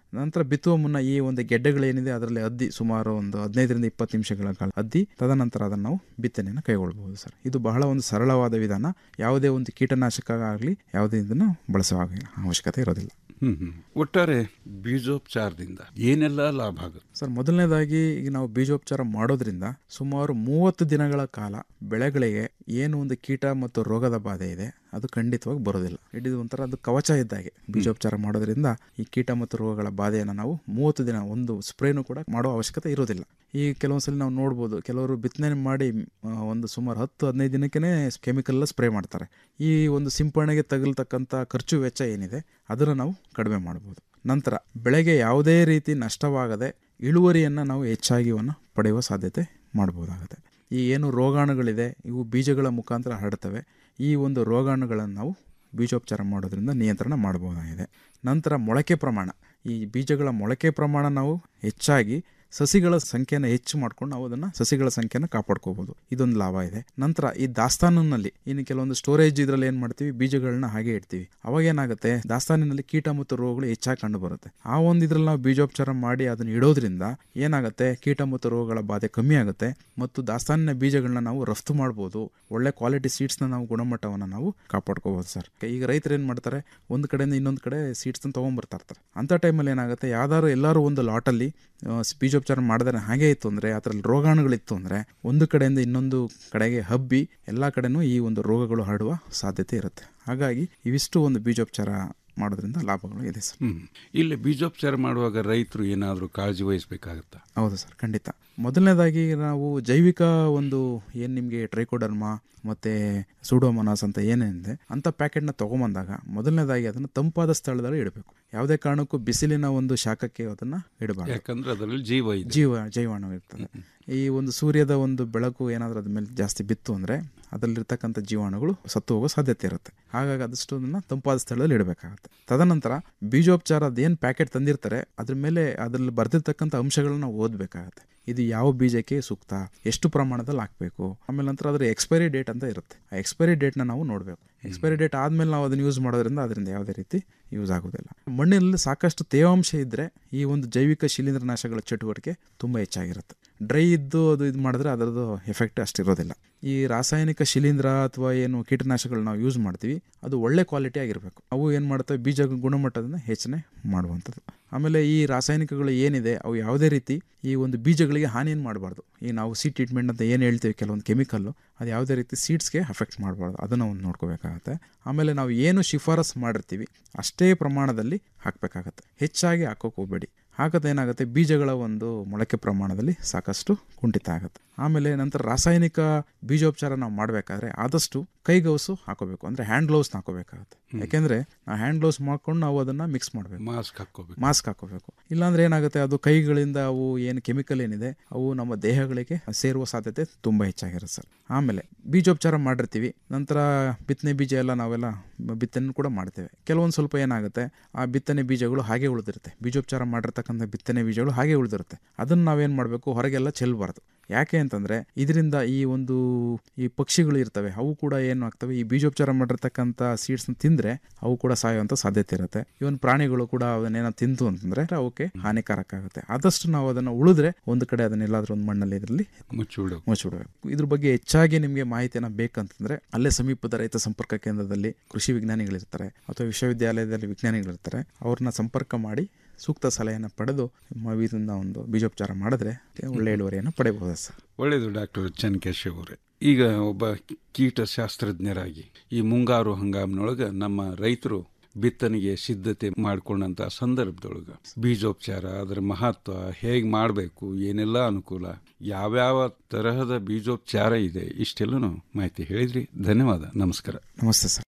ನಂತರ ಬಿತ್ತುವ ಮುನ್ನ ಈ ಒಂದು ಗೆಡ್ಡೆಗಳೇನಿದೆ ಅದರಲ್ಲಿ ಅದ್ದಿ ಸುಮಾರು ಒಂದು ಹದಿನೈದರಿಂದ ಇಪ್ಪತ್ತು ನಿಮಿಷಗಳ ಕಾಲ ಅದ್ದಿ ತದನಂತರ ಅದನ್ನು ನಾವು ಬಿತ್ತನೆಯನ್ನು ಕೈಗೊಳ್ಳಬಹುದು ಸರ್ ಇದು ಬಹಳ ಒಂದು ಸರಳವಾದ ವಿಧಾನ ಯಾವುದೇ ಒಂದು ಕೀಟನಾಶಕ ಆಗಲಿ ಯಾವುದೇ ಇದನ್ನು ಬಳಸುವ ಅವಶ್ಯಕತೆ ಇರೋದಿಲ್ಲ ಹ್ಮ್ ಹ್ಮ್ ಒಟ್ಟಾರೆ ಬೀಜೋಪಚಾರದಿಂದ ಏನೆಲ್ಲ ಲಾಭ ಆಗುತ್ತೆ ಸರ್ ಮೊದಲನೇದಾಗಿ ಈಗ ನಾವು ಬೀಜೋಪಚಾರ ಮಾಡೋದ್ರಿಂದ ಸುಮಾರು ಮೂವತ್ತು ದಿನಗಳ ಕಾಲ ಬೆಳೆಗಳಿಗೆ ಏನು ಒಂದು ಕೀಟ ಮತ್ತು ರೋಗದ ಬಾಧೆ ಇದೆ ಅದು ಖಂಡಿತವಾಗಿ ಬರೋದಿಲ್ಲ ಇಡೀ ಒಂಥರ ಅದು ಕವಚ ಇದ್ದಾಗೆ ಬೀಜೋಪಚಾರ ಮಾಡೋದ್ರಿಂದ ಈ ಕೀಟ ಮತ್ತು ರೋಗಗಳ ಬಾಧೆಯನ್ನು ನಾವು ಮೂವತ್ತು ದಿನ ಒಂದು ಸ್ಪ್ರೇನು ಕೂಡ ಮಾಡೋ ಅವಶ್ಯಕತೆ ಇರೋದಿಲ್ಲ ಈ ಕೆಲವೊಂದ್ಸಲ ನಾವು ನೋಡ್ಬೋದು ಕೆಲವರು ಬಿತ್ತನೆ ಮಾಡಿ ಆ, ಒಂದು ಸುಮಾರು ಹತ್ತು ಹದಿನೈದು ದಿನಕ್ಕೆ ಕೆಮಿಕಲ್ ಸ್ಪ್ರೇ ಮಾಡ್ತಾರೆ ಈ ಒಂದು ಸಿಂಪರಣೆಗೆ ತಗಲ್ತಕ್ಕಂಥ ಖರ್ಚು ವೆಚ್ಚ ಏನಿದೆ ಅದನ್ನು ನಾವು ಕಡಿಮೆ ಮಾಡ್ಬೋದು ನಂತರ ಬೆಳೆಗೆ ಯಾವುದೇ ರೀತಿ ನಷ್ಟವಾಗದೆ ಇಳುವರಿಯನ್ನು ನಾವು ಹೆಚ್ಚಾಗಿ ಇವನ್ನ ಪಡೆಯುವ ಸಾಧ್ಯತೆ ಮಾಡ್ಬೋದಾಗುತ್ತೆ ಈ ಏನು ರೋಗಾಣುಗಳಿದೆ ಇವು ಬೀಜಗಳ ಮುಖಾಂತರ ಹರಡ್ತವೆ ಈ ಒಂದು ರೋಗಾಣುಗಳನ್ನು ನಾವು ಬೀಜೋಪಚಾರ ಮಾಡೋದ್ರಿಂದ ನಿಯಂತ್ರಣ ಮಾಡಬಹುದಾಗಿದೆ ನಂತರ ಮೊಳಕೆ ಪ್ರಮಾಣ ಈ ಬೀಜಗಳ ಮೊಳಕೆ ಪ್ರಮಾಣ ನಾವು ಹೆಚ್ಚಾಗಿ ಸಸಿಗಳ ಸಂಖ್ಯೆನ ಹೆಚ್ಚು ಮಾಡ್ಕೊಂಡು ನಾವು ಅದನ್ನು ಸಸಿಗಳ ಸಂಖ್ಯೆನ ಕಾಪಾಡ್ಕೋಬಹುದು ಇದೊಂದು ಲಾಭ ಇದೆ ನಂತರ ಈ ದಾಸ್ತಾನಿನಲ್ಲಿ ಇನ್ನು ಕೆಲವೊಂದು ಸ್ಟೋರೇಜ್ ಇದರಲ್ಲಿ ಏನು ಮಾಡ್ತೀವಿ ಬೀಜಗಳನ್ನ ಹಾಗೆ ಇಡ್ತೀವಿ ಅವಾಗ ಏನಾಗುತ್ತೆ ದಾಸ್ತಾನಿನಲ್ಲಿ ಕೀಟ ಮತ್ತು ರೋಗಗಳು ಹೆಚ್ಚಾಗಿ ಕಂಡು ಬರುತ್ತೆ ಆ ಒಂದು ಇದ್ರಲ್ಲಿ ನಾವು ಬೀಜೋಪಚಾರ ಮಾಡಿ ಅದನ್ನ ಇಡೋದ್ರಿಂದ ಏನಾಗುತ್ತೆ ಕೀಟ ಮತ್ತು ರೋಗಗಳ ಬಾಧೆ ಕಮ್ಮಿ ಆಗುತ್ತೆ ಮತ್ತು ದಾಸ್ತಾನಿನ ಬೀಜಗಳನ್ನ ನಾವು ರಫ್ತು ಮಾಡ್ಬೋದು ಒಳ್ಳೆ ಕ್ವಾಲಿಟಿ ಸೀಡ್ಸ್ನ ನಾವು ಗುಣಮಟ್ಟವನ್ನು ನಾವು ಕಾಪಾಡ್ಕೋಬಹುದು ಸರ್ ಈಗ ರೈತರು ಏನು ಮಾಡ್ತಾರೆ ಒಂದು ಕಡೆಯಿಂದ ಇನ್ನೊಂದು ಕಡೆ ಸೀಡ್ಸ್ನ ತೊಗೊಂಬರ್ತಾ ಇರ್ತಾರೆ ಅಂಥ ಟೈಮಲ್ಲಿ ಏನಾಗುತ್ತೆ ಯಾವ್ದಾದ್ರು ಎಲ್ಲರೂ ಒಂದು ಲಾಟಲ್ಲಿ ಬೀಜೋಪಚಾರ ಮಾಡಿದ್ರೆ ಹಾಗೆ ಇತ್ತು ಅಂದರೆ ಅದರಲ್ಲಿ ರೋಗಾಣುಗಳಿತ್ತು ಅಂದರೆ ಒಂದು ಕಡೆಯಿಂದ ಇನ್ನೊಂದು ಕಡೆಗೆ ಹಬ್ಬಿ ಎಲ್ಲ ಕಡೆನೂ ಈ ಒಂದು ರೋಗಗಳು ಹರಡುವ ಸಾಧ್ಯತೆ ಇರುತ್ತೆ ಹಾಗಾಗಿ ಇವಿಷ್ಟು ಒಂದು ಬೀಜೋಪಚಾರ ಮಾಡೋದ್ರಿಂದ ಲಾಭಗಳು ಇದೆ ಸರ್ ಹ್ಮ್ ಇಲ್ಲಿ ಬೀಜೋಪಚಾರ ಮಾಡುವಾಗ ರೈತರು ಏನಾದರೂ ಕಾಳಜಿ ವಹಿಸಬೇಕಾಗತ್ತಾ ಹೌದು ಸರ್ ಖಂಡಿತ ಮೊದಲನೇದಾಗಿ ನಾವು ಜೈವಿಕ ಒಂದು ಏನು ನಿಮಗೆ ಟ್ರೈಕೋಡರ್ಮಾ ಮತ್ತು ಸೂಡೋಮೊನಾಸ್ ಅಂತ ಏನೇನಿದೆ ಅಂಥ ಪ್ಯಾಕೆಟ್ನ ತೊಗೊಂಬಂದಾಗ ಮೊದಲನೇದಾಗಿ ಅದನ್ನು ತಂಪಾದ ಸ್ಥಳದಲ್ಲಿ ಇಡಬೇಕು ಯಾವುದೇ ಕಾರಣಕ್ಕೂ ಬಿಸಿಲಿನ ಒಂದು ಶಾಖಕ್ಕೆ ಅದನ್ನು ಇಡಬಾರ್ದು ಯಾಕಂದ್ರೆ ಅದರಲ್ಲಿ ಜೀವ ಇದೆ ಜೀವ ಜೈವಾಣು ಇರ್ತದೆ ಈ ಒಂದು ಸೂರ್ಯದ ಒಂದು ಬೆಳಕು ಏನಾದರೂ ಅದ್ರ ಮೇಲೆ ಜಾಸ್ತಿ ಬಿತ್ತು ಅಂದರೆ ಅದರಲ್ಲಿರ್ತಕ್ಕಂಥ ಜೀವಾಣುಗಳು ಸತ್ತು ಹೋಗೋ ಸಾಧ್ಯತೆ ಇರುತ್ತೆ ಹಾಗಾಗಿ ಆದಷ್ಟು ಅದನ್ನು ತಂಪಾದ ಸ್ಥಳದಲ್ಲಿ ಇಡಬೇಕಾಗುತ್ತೆ ತದನಂತರ ಬೀಜೋಪಚಾರ ಅದೇನು ಪ್ಯಾಕೆಟ್ ತಂದಿರ್ತಾರೆ ಅದ್ರ ಮೇಲೆ ಅದರಲ್ಲಿ ಬರ್ದಿರ್ತಕ್ಕಂಥ ಅಂಶಗಳನ್ನ ನಾವು ಓದಬೇಕಾಗತ್ತೆ ಇದು ಯಾವ ಬೀಜಕ್ಕೆ ಸೂಕ್ತ ಎಷ್ಟು ಪ್ರಮಾಣದಲ್ಲಿ ಹಾಕಬೇಕು ಆಮೇಲೆ ನಂತರ ಅದರ ಎಕ್ಸ್ಪೈರಿ ಡೇಟ್ ಅಂತ ಇರುತ್ತೆ ಆ ಎಕ್ಸ್ಪೈರಿ ಡೇಟ್ನ ನಾವು ನೋಡಬೇಕು ಎಕ್ಸ್ಪೈರಿ ಡೇಟ್ ಆದಮೇಲೆ ನಾವು ಅದನ್ನು ಯೂಸ್ ಮಾಡೋದ್ರಿಂದ ಅದರಿಂದ ಯಾವುದೇ ರೀತಿ ಯೂಸ್ ಆಗೋದಿಲ್ಲ ಮಣ್ಣಿನಲ್ಲಿ ಸಾಕಷ್ಟು ತೇವಾಂಶ ಇದ್ದರೆ ಈ ಒಂದು ಜೈವಿಕ ಶಿಲೀಂಧ್ರನಾಶಗಳ ಚಟುವಟಿಕೆ ತುಂಬ ಹೆಚ್ಚಾಗಿರುತ್ತೆ ಡ್ರೈ ಇದ್ದು ಅದು ಇದು ಮಾಡಿದ್ರೆ ಅದರದ್ದು ಎಫೆಕ್ಟ್ ಅಷ್ಟಿರೋದಿಲ್ಲ ಈ ರಾಸಾಯನಿಕ ಶಿಲೀಂಧ್ರ ಅಥವಾ ಏನು ಕೀಟನಾಶಕಗಳು ನಾವು ಯೂಸ್ ಮಾಡ್ತೀವಿ ಅದು ಒಳ್ಳೆ ಕ್ವಾಲಿಟಿ ಆಗಿರಬೇಕು ಅವು ಏನು ಮಾಡ್ತವೆ ಬೀಜ ಗುಣಮಟ್ಟದಿಂದ ಹೆಚ್ಚನೆ ಮಾಡುವಂಥದ್ದು ಆಮೇಲೆ ಈ ರಾಸಾಯನಿಕಗಳು ಏನಿದೆ ಅವು ಯಾವುದೇ ರೀತಿ ಈ ಒಂದು ಬೀಜಗಳಿಗೆ ಹಾನಿಯನ್ನು ಮಾಡಬಾರ್ದು ಈ ನಾವು ಸೀಡ್ ಟ್ರೀಟ್ಮೆಂಟ್ ಅಂತ ಏನು ಹೇಳ್ತೀವಿ ಕೆಲವೊಂದು ಕೆಮಿಕಲ್ಲು ಅದು ಯಾವುದೇ ರೀತಿ ಸೀಡ್ಸ್ಗೆ ಅಫೆಕ್ಟ್ ಮಾಡಬಾರ್ದು ಅದನ್ನು ಒಂದು ನೋಡ್ಕೋಬೇಕಾಗತ್ತೆ ಆಮೇಲೆ ನಾವು ಏನು ಶಿಫಾರಸ್ ಮಾಡಿರ್ತೀವಿ ಅಷ್ಟೇ ಪ್ರಮಾಣದಲ್ಲಿ ಹಾಕಬೇಕಾಗತ್ತೆ ಹೆಚ್ಚಾಗಿ ಹಾಕೋಕೆ ಹೋಗಬೇಡಿ ಹಾಕೋದು ಏನಾಗುತ್ತೆ ಬೀಜಗಳ ಒಂದು ಮೊಳಕೆ ಪ್ರಮಾಣದಲ್ಲಿ ಸಾಕಷ್ಟು ಕುಂಠಿತ ಆಗುತ್ತೆ ಆಮೇಲೆ ನಂತರ ರಾಸಾಯನಿಕ ಬೀಜೋಪಚಾರ ನಾವು ಮಾಡಬೇಕಾದ್ರೆ ಆದಷ್ಟು ಕೈಗೌಸು ಹಾಕೋಬೇಕು ಅಂದರೆ ಹ್ಯಾಂಡ್ ಗ್ಲೌಸ್ನ ಹಾಕೋಬೇಕಾಗುತ್ತೆ ಯಾಕೆಂದರೆ ನಾವು ಹ್ಯಾಂಡ್ ಗ್ಲೌಸ್ ಮಾಡ್ಕೊಂಡು ನಾವು ಅದನ್ನು ಮಿಕ್ಸ್ ಮಾಡಬೇಕು ಮಾಸ್ಕ್ ಹಾಕೋಬೇಕು ಮಾಸ್ಕ್ ಹಾಕೋಬೇಕು ಇಲ್ಲಾಂದ್ರೆ ಏನಾಗುತ್ತೆ ಅದು ಕೈಗಳಿಂದ ಅವು ಏನು ಕೆಮಿಕಲ್ ಏನಿದೆ ಅವು ನಮ್ಮ ದೇಹಗಳಿಗೆ ಸೇರುವ ಸಾಧ್ಯತೆ ತುಂಬ ಹೆಚ್ಚಾಗಿರುತ್ತೆ ಸರ್ ಆಮೇಲೆ ಬೀಜೋಪಚಾರ ಮಾಡಿರ್ತೀವಿ ನಂತರ ಬಿತ್ತನೆ ಬೀಜ ಎಲ್ಲ ನಾವೆಲ್ಲ ಬಿತ್ತನೆ ಕೂಡ ಮಾಡ್ತೇವೆ ಕೆಲವೊಂದು ಸ್ವಲ್ಪ ಏನಾಗುತ್ತೆ ಆ ಬಿತ್ತನೆ ಬೀಜಗಳು ಹಾಗೆ ಉಳಿದಿರುತ್ತೆ ಬೀಜೋಪಚಾರ ಮಾಡಿರ್ತಕ್ಕಂಥ ಬಿತ್ತನೆ ಬೀಜಗಳು ಹಾಗೆ ಉಳಿದಿರುತ್ತೆ ಅದನ್ನು ನಾವೇನು ಮಾಡಬೇಕು ಹೊರಗೆಲ್ಲ ಚೆಲ್ಲಬಾರ್ದು ಯಾಕೆ ಅಂತಂದರೆ ಇದರಿಂದ ಈ ಒಂದು ಈ ಪಕ್ಷಿಗಳು ಇರ್ತವೆ ಅವು ಕೂಡ ಏನು ಆಗ್ತವೆ ಈ ಬೀಜೋಪಚಾರ ಮಾಡಿರ್ತಕ್ಕಂಥ ಸೀಡ್ಸ್ನ ತಿಂದರೆ ಅವು ಕೂಡ ಸಾಯುವಂಥ ಸಾಧ್ಯತೆ ಇರುತ್ತೆ ಇವನ್ ಪ್ರಾಣಿಗಳು ಕೂಡ ಅದನ್ನೇನೋ ತಿಂತು ಅಂತಂದ್ರೆ ಅವಕ್ಕೆ ಹಾನಿಕಾರಕ ಆಗುತ್ತೆ ಆದಷ್ಟು ನಾವು ಅದನ್ನು ಉಳಿದ್ರೆ ಒಂದು ಕಡೆ ಅದನ್ನೆಲ್ಲಾದ್ರೂ ಒಂದು ಮಣ್ಣಲ್ಲಿ ಇದರಲ್ಲಿ ಮುಚ್ಚಿಬಿಡು ಮುಚ್ಚಿಬಿಡಬೇಕು ಇದ್ರ ಬಗ್ಗೆ ಹೆಚ್ಚಾಗಿ ನಿಮಗೆ ಮಾಹಿತಿನ ಬೇಕಂತಂದ್ರೆ ಅಲ್ಲೇ ಸಮೀಪದ ರೈತ ಸಂಪರ್ಕ ಕೇಂದ್ರದಲ್ಲಿ ಕೃಷಿ ವಿಜ್ಞಾನಿಗಳಿರ್ತಾರೆ ಅಥವಾ ವಿಶ್ವವಿದ್ಯಾಲಯದಲ್ಲಿ ವಿಜ್ಞಾನಿಗಳಿರ್ತಾರೆ ಅವ್ರನ್ನ ಸಂಪರ್ಕ ಮಾಡಿ ಸೂಕ್ತ ಸಲಹೆಯನ್ನು ಪಡೆದು ನಿಮ್ಮ ಇದನ್ನ ಒಂದು ಬೀಜೋಪಚಾರ ಮಾಡಿದ್ರೆ ಒಳ್ಳೆ ಇಳುವರಿಯನ್ನು ಪಡೆಯಬಹುದು ಸರ್ ಒಳ್ಳೆಯದು ಡಾಕ್ಟರ್ ಚನ್ಕೇಶವ್ ಅವರೇ ಈಗ ಒಬ್ಬ ಕೀಟಶಾಸ್ತ್ರಜ್ಞರಾಗಿ ಈ ಮುಂಗಾರು ಹಂಗಾಮಿನೊಳಗೆ ನಮ್ಮ ರೈತರು ಬಿತ್ತನೆಗೆ ಸಿದ್ಧತೆ ಮಾಡ್ಕೊಂಡಂತ ಸಂದರ್ಭದೊಳಗೆ ಬೀಜೋಪಚಾರ ಅದರ ಮಹತ್ವ ಹೇಗೆ ಮಾಡಬೇಕು ಏನೆಲ್ಲ ಅನುಕೂಲ ಯಾವ್ಯಾವ ತರಹದ ಬೀಜೋಪಚಾರ ಇದೆ ಇಷ್ಟೆಲ್ಲನೂ ಮಾಹಿತಿ ಹೇಳಿದ್ರಿ ಧನ್ಯವಾದ ನಮಸ್ಕಾರ ನಮಸ್ತೆ ಸರ್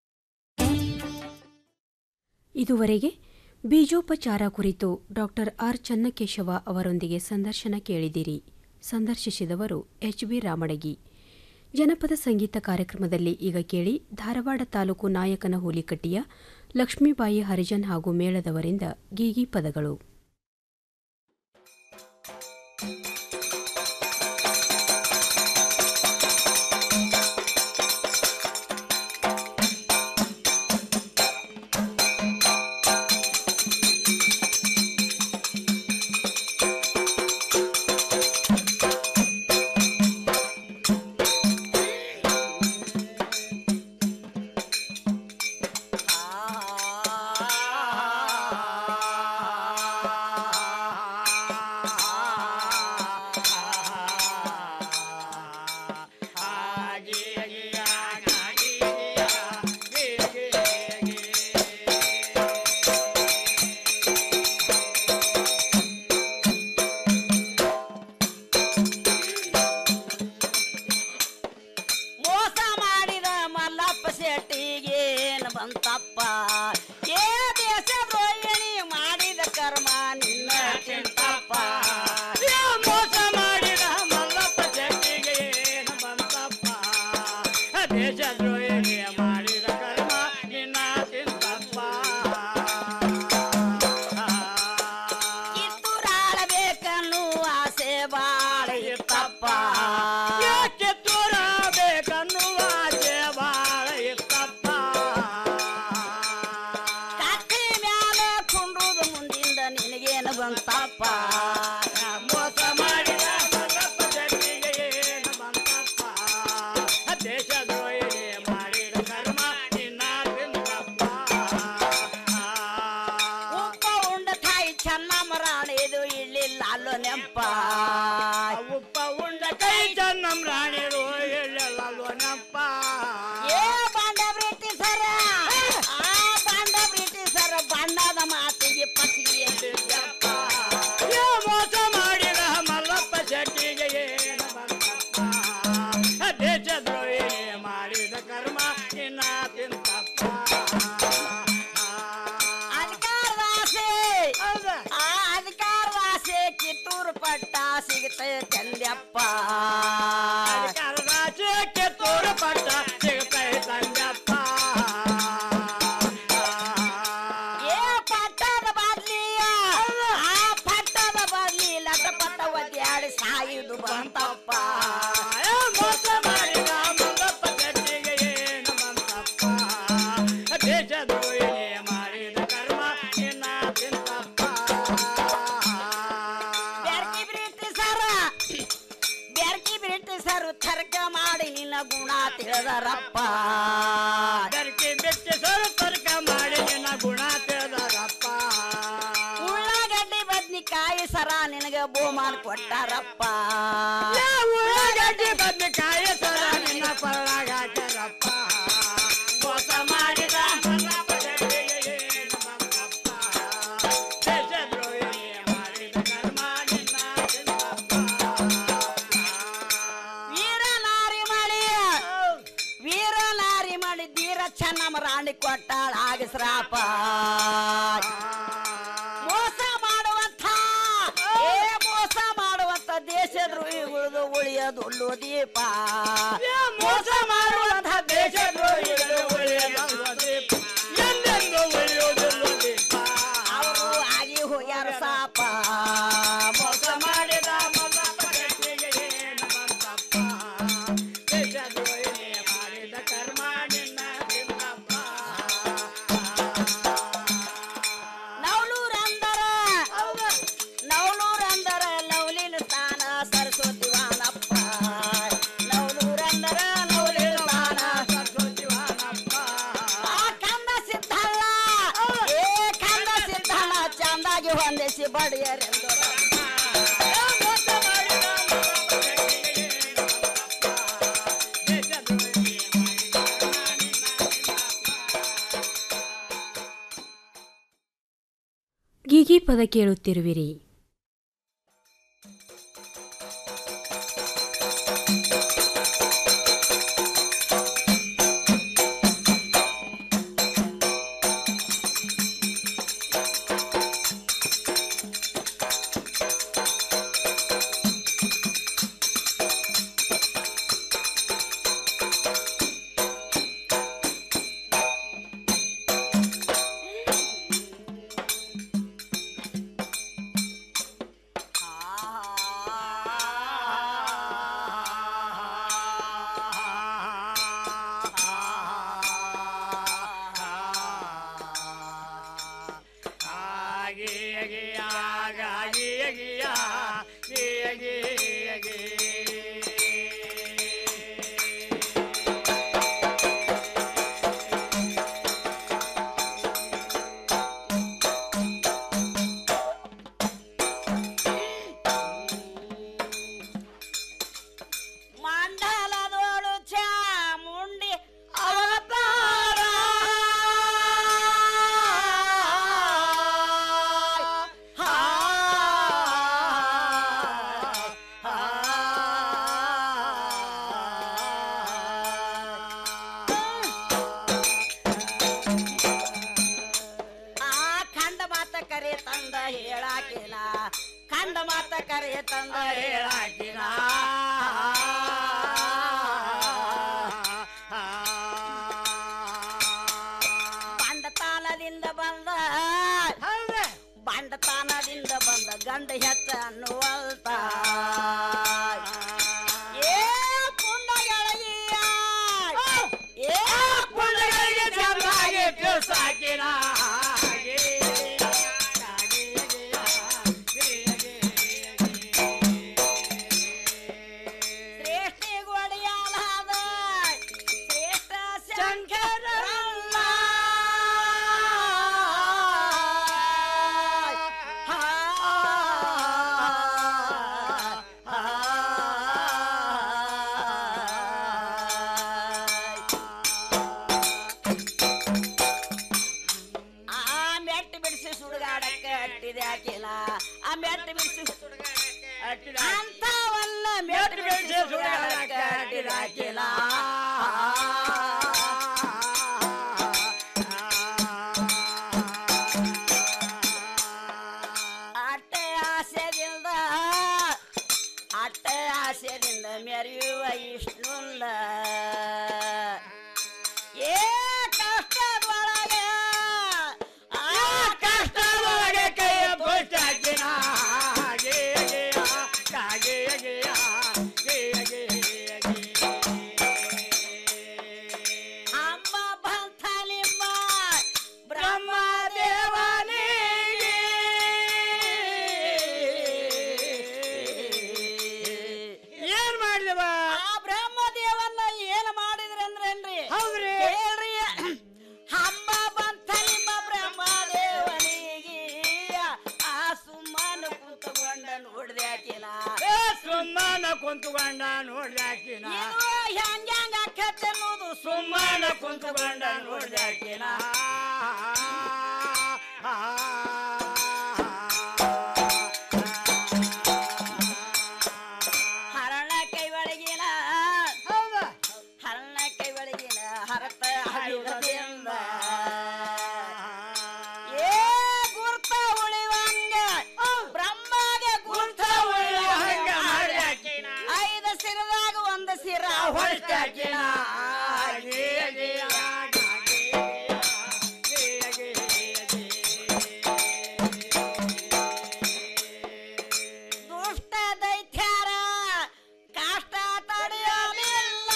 ಇದುವರೆಗೆ ಬೀಜೋಪಚಾರ ಕುರಿತು ಡಾಕ್ಟರ್ ಆರ್ ಚನ್ನಕೇಶವ ಅವರೊಂದಿಗೆ ಸಂದರ್ಶನ ಕೇಳಿದಿರಿ ಸಂದರ್ಶಿಸಿದವರು ಎಚ್ ಬಿ ರಾಮಡಗಿ ಜನಪದ ಸಂಗೀತ ಕಾರ್ಯಕ್ರಮದಲ್ಲಿ ಈಗ ಕೇಳಿ ಧಾರವಾಡ ತಾಲೂಕು ನಾಯಕನ ಹೂಲಿಕಟ್ಟಿಯ ಲಕ್ಷ್ಮೀಬಾಯಿ ಹರಿಜನ್ ಹಾಗೂ ಮೇಳದವರಿಂದ ಗೀಗಿ ಪದಗಳು ಶೆಟ್ಟಿಗೆ ಏನ್ ಬಂತಪ್ಪ ಏ ದೇಶ ದ್ರೋಹಿಣಿ ಮಾಡಿದ ಕರ್ಮ ನಿನ್ನ ಚಿಂತಪ್ಪ ಏ ಮೋಸ ಮಾಡಿದ ಮಲ್ಲಪ್ಪ ಶೆಟ್ಟಿಗೆ ಏನು ಬಂತಪ್ಪ ದೇಶ ದ್ರೋಹಿಣಿ ಮಾಡಿದ ಕರ್ಮ ನಿನ್ನ ತಿಂತಪ್ಪ ಕಿತ್ತೂರಾಡಬೇಕನ್ನುವ ಆಸೆ ಬಾಳ ಇತ್ತಪ್ಪ ಏ ಕಿತ್ತೂರ ಬೇಕನ್ನುವ ಆಸೆ ಬಾಳ ಇತ್ತಪ್ಪ ಕತ್ತಿ ಮ್ಯಾಲ ಕುಂಡ್ರುದು ಮುಂದಿಂದ ನಿನಗೇನು ಬಂತಪ್ಪ ಮೋಸ ಮಾಡಿದ ಮಲ್ಲಪ್ಪ ಶೆಟ್ಟಿಗೆ ಏನು ಬಂತಪ್ಪ ದೇಶ ದ್ರೋಹಿಣಿ ಮಾಡಿದ ಕರ್ಮ ನಿನ್ನ ತಿಂತಪ್ಪ ಉಪ್ಪ ಉಂಡ ತಾಯಿ ಚೆನ್ನಮ್ಮ ರಾಣಿದು ಇಳ್ಳಿಲ್ಲ ಅಲ್ಲೋ ನೆಂಪ ಉಪ್ಪ ಉಂಡ ಕೈ ಚೆನ್ನಂ ರಾಣಿರು ಎಳ್ಳೆಲ್ಲಲ್ವ ನಪ್ಪ ಏ ಬಾಂಡ ಬ್ರಿಟಿಷರ ಆ ಬಾಂಡ ಬ್ರಿಟಿಷರ ಬಣ್ಣದ ಮಾತಿಗೆ ಪಸಿಗೆ ಬಿದ್ದಪ್ಪ ಏ ಮೋಸ ಮಾಡಿದ ಮಲ್ಲಪ್ಪ ಶೆಟ್ಟಿಗೆ ಏನು ಬಂತಪ್ಪ ದೇಶ ದ್ರೋಹಿ ಮಾಡಿದ ಕರ್ಮ ನಿನ್ನ ತಿಂತಪ್ಪ ಅಧಿಕಾರದ ಆಸೆ ಆ ಅಧಿಕಾರದ ಆಸೆ ಕಿತ್ತೂರು ಪಟ್ಟ ಸಿಗತೈತೆ ಅಂದ್ಯಪ್ಪ ಅಧಿಕಾರದ ಆಸೆ ಕಿತ್ತೂರು ಪಟ್ಟ ಸಿಗತೈತೆ ಅಂದ್ಯಪ್ಪ ಏ ಪಟ್ಟದ ಬಾದ್ಲಿಯ ಆ ಪಟ್ಟದ ಬಾದ್ಲಿ ಲಟ ಪಟ್ಟ ಒದ್ದಾಡಿ ಸಾಯುದು ಬಂತಪ್ಪ ಏ ಮೋಸ ಮಾಡಿದ ಮಲ್ಲಪ್ಪ ಶೆಟ್ಟಿಗೆ ಏನು ಬಂತಪ್ಪ ದೇಶ ದ್ರೋಹಿ ಮಾಡಿದ ಕರ್ಮ ನಿನ್ನ ತಿಂತಪ್ಪ ಬ್ಯಾರ್ಕಿ ಬ್ರಿಟಿಷರ ಬ್ಯಾರ್ಕಿ ಬ್ರಿಟಿಷರು ತರ್ಕ ಮಾಡಿ ನಿನ್ನ ಗುಣ ತಿಳಿದರಪ್ಪ ಬೆರಕಿ ಬಿಟ್ಟು ಸರು ತರ್ಕ ಮಾಡಿ ನಿನ್ನ ಗುಣ ತಿಳಿದರಪ್ಪ ಉಳ್ಳಾಗಡ್ಡಿ ಬದ್ನಿಕಾಯಿ ಸರ ನಿನಗೆ ಬಹುಮಾನ ಕೊಟ್ಟಾರಪ್ಪ ಏ ಉಳ್ಳಾಗಡ್ಡಿ ಬದ್ನೆಕಾಯಿ ಸರ ನಿನ್ನ ಕೊಳ್ಳಾಗ ಹಾಕ್ಯಾರಪ್ಪ ಮೋಸ ಮಾಡಿದ ಮಲ್ಲಪ್ಪ ಶೆಟ್ಟಿಗೆ ಏನು ಬಂತಪ್ಪ ದೇಶ ದ್ರೋಹಿ ಮಾಡಿದ ಕರ್ಮ ನಿನ್ನ ತಿಂತಪ್ಪ ವೀರನಾರಿ ಮಳಿ ವೀರನಾರಿ ಮಳಿ ಧೀರ ಚೆನ್ನಮ್ಮ ರಾಣಿ ಕೊಟ್ಟಾಳ ಆಗಸ್ರಾಪ ಮೋಸ ಮಾಡುವಂಥ ಏ ಮೋಸ ಮಾಡುವಂತ ದೇಶದ್ರೋಹಿಗಳದು ಉಳಿಯೋದು ದೀಪ ಮೋಸ ಮಾಡುವಂಥ ದೇಶದ್ರೋಹಿಗಳು ಉಳಿಯೋದು ದೀಪ ಎಂದೆಂದು ಉಳಿಯುವುದಿಲ್ಲ ದೀಪ ಅವರು ಆಗಿ ಹೋಗ್ಯಾರ ಸಾಪ ಮೋಸ ಮಾಡಿದ ಮಲ್ಲಪ್ಪ ಶೆಟ್ಟಿಗೆ ಏನು ಬಂತಪ್ಪ ದೇಶ ದ್ರೋಹಿ ಮಾಡಿದ ಕರ್ಮ ನಿನ್ನ ತಿಂದಪ್ಪ ನವಲೂರಂದರ ನವಲೂರಂದರ ಲವ್ಲಿನ ಸ್ಥಾನ ಸರಸ್ವತಿ ವಾನಪ್ಪ ನವಲೂರಂದರ ಲವ್ಲಿನ ಸ್ಥಾನ ಸರಸ್ವತಿ ವಾನಪ್ಪ ಆ ಕಂದ ಸಿದ್ಧಣ್ಣ ಏ ಕಂದ ಸಿದ್ಧಣ್ಣ ಚಂದಾಗಿ ಹೊಂದಿಸಿ ಬಡಿಯರೆಂದು ಮೋಸ ಮಾಡಿದ ಮಲ್ಲಪ್ಪ ಶೆಟ್ಟಿಗೆ ಏನು ಬಂತಪ್ಪ ದೇಶ ದ್ರೋಹಿ ಮಾಡಿದ ಕರ್ಮ ನಿನ್ನ ಗೀಗಿ ಪದ ಕೇಳುತ್ತಿರುವಿರಿ ಅಂತ ಕರೆ ತಂದ ಹೇಳಾಕಿನ ಬಂಡತಾನದಿಂದ ಬಂದ ಬಂಡತಾನದಿಂದ ಬಂದ ಗಂಡ ಹೆಚ್ಚ ಅನ್ನುವಲ್ತ ಏ ಪುಂಡಗಳಿಗೆ ಏ ಪುಂಡಗಳಿಗೆ ಚೆನ್ನಾಗಿ ಸಾಕಿನ ಶ್ರೇಷ್ಠಿಗೊಡೆಯಾಲಾದ ಶ್ರೇಷ್ಠ ಶಂಕರಲ್ಲ ಆ ಮೆಟ್ಟ ಬಿಡಿಸಿ ಸುಡುಗಾಡಕ್ಕೆ ಅಟ್ಟಿದೆ ಹಾಕಿಲ್ಲ ಆ ಮೆಟ್ಟ ಬಿಡಿಸಿ ಅಂತವಲ್ಲ ಮೆಟ್ಟ ಬಿಡಿಸಿ ಸುಡುಗಾಡಕ್ಕೆ ಅಟ್ಟಿದೆ ಹಾಕಿಲ್ಲ ಅಟ್ಟೆ ಆಸೆದಿಂದ ಅಟ್ಟೆ ಆಸೆದಿಂದ ಮೆರೆಯುವ ಇಷ್ಣುಲ್ಲ ಏ ಕಷ್ಟದೊಳಗೆ ಆ ಕಷ್ಟದೊಳಗೆ ಕೈ ಬುಟ್ಟಾಕಿನ ಅಮ್ಮ ಬಂತ ನಿಮ್ಮ ಬ್ರಹ್ಮದೇವನಿಗೆ ಏನ್ ಮಾಡಿದವ ಆ ಬ್ರಹ್ಮದೇವನ್ನ ಏನ್ ಮಾಡಿದ್ರಿ ಅಂದ್ರೇನ್ರಿ ಹೌದ್ರಿ ಹೇಳ್ರಿ ಹಬ್ಬ ಬಂತ ನಿಮ್ಮ ಬ್ರಹ್ಮದೇವನಿಗೆ ಆ ಸುಮ್ಮನ ಕುಂತುಕೊಂಡ ನೋಡ್ದೆ ಹಾಕಿಲ್ಲ ಸುಮ್ಮನ ಕುಂತುಕೊಂಡ ನೋಡ್ದೆ ಹಾಕಿನ ಹೆಂಗ ಹೆಂಗ ಆಕತ್ತೆ ಅನ್ನೋದು ಸುಮ್ಮನ ಕುಂತುಕೊಂಡ ನೋಡ್ದೆ ಹಾಕಿನ ಹರಣ ಕೈ ಒಳಗಿನ ಹರಣ ಕೈ ಒಳಗಿನ ಹರತ ಹರಿದಿಂದ ಏ ಗುರ್ತ ಉಳಿವಂಗ ಬ್ರಹ್ಮಗೆ ಗುರ್ತ ಉಳಿವಂಗ ಐದ ಸಿರದಾಗ ಒಂದು ಸಿರ ಹೊಳ್ತಾಕಿನ ದುಷ್ಟ ದೈತ್ಯಾರ ಕಾಷ್ಟ ತಡೆಯಲಿಲ್ಲ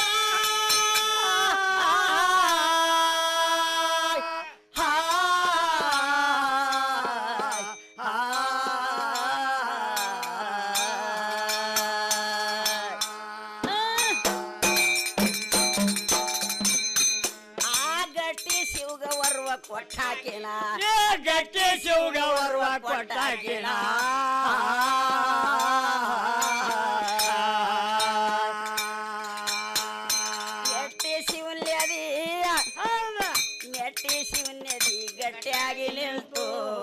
ಆ ಗಟ್ಟಿ ಶಿವಗ ವರ್ವ ಕೊಟ್ಟಾಕಿನ ಗಟ್ಟಿ ಶಿವಗ ವರ್ವ ಕೊಟ್ಟಾಕಿನ ಎಟ್ಟಿ ಶಿವನ್ಯದಿ ಎಟ್ಟಿ ಶಿವನ್ಯದಿ ಗಟ್ಟಿಯಾಗಿ ನಿಲ್ತು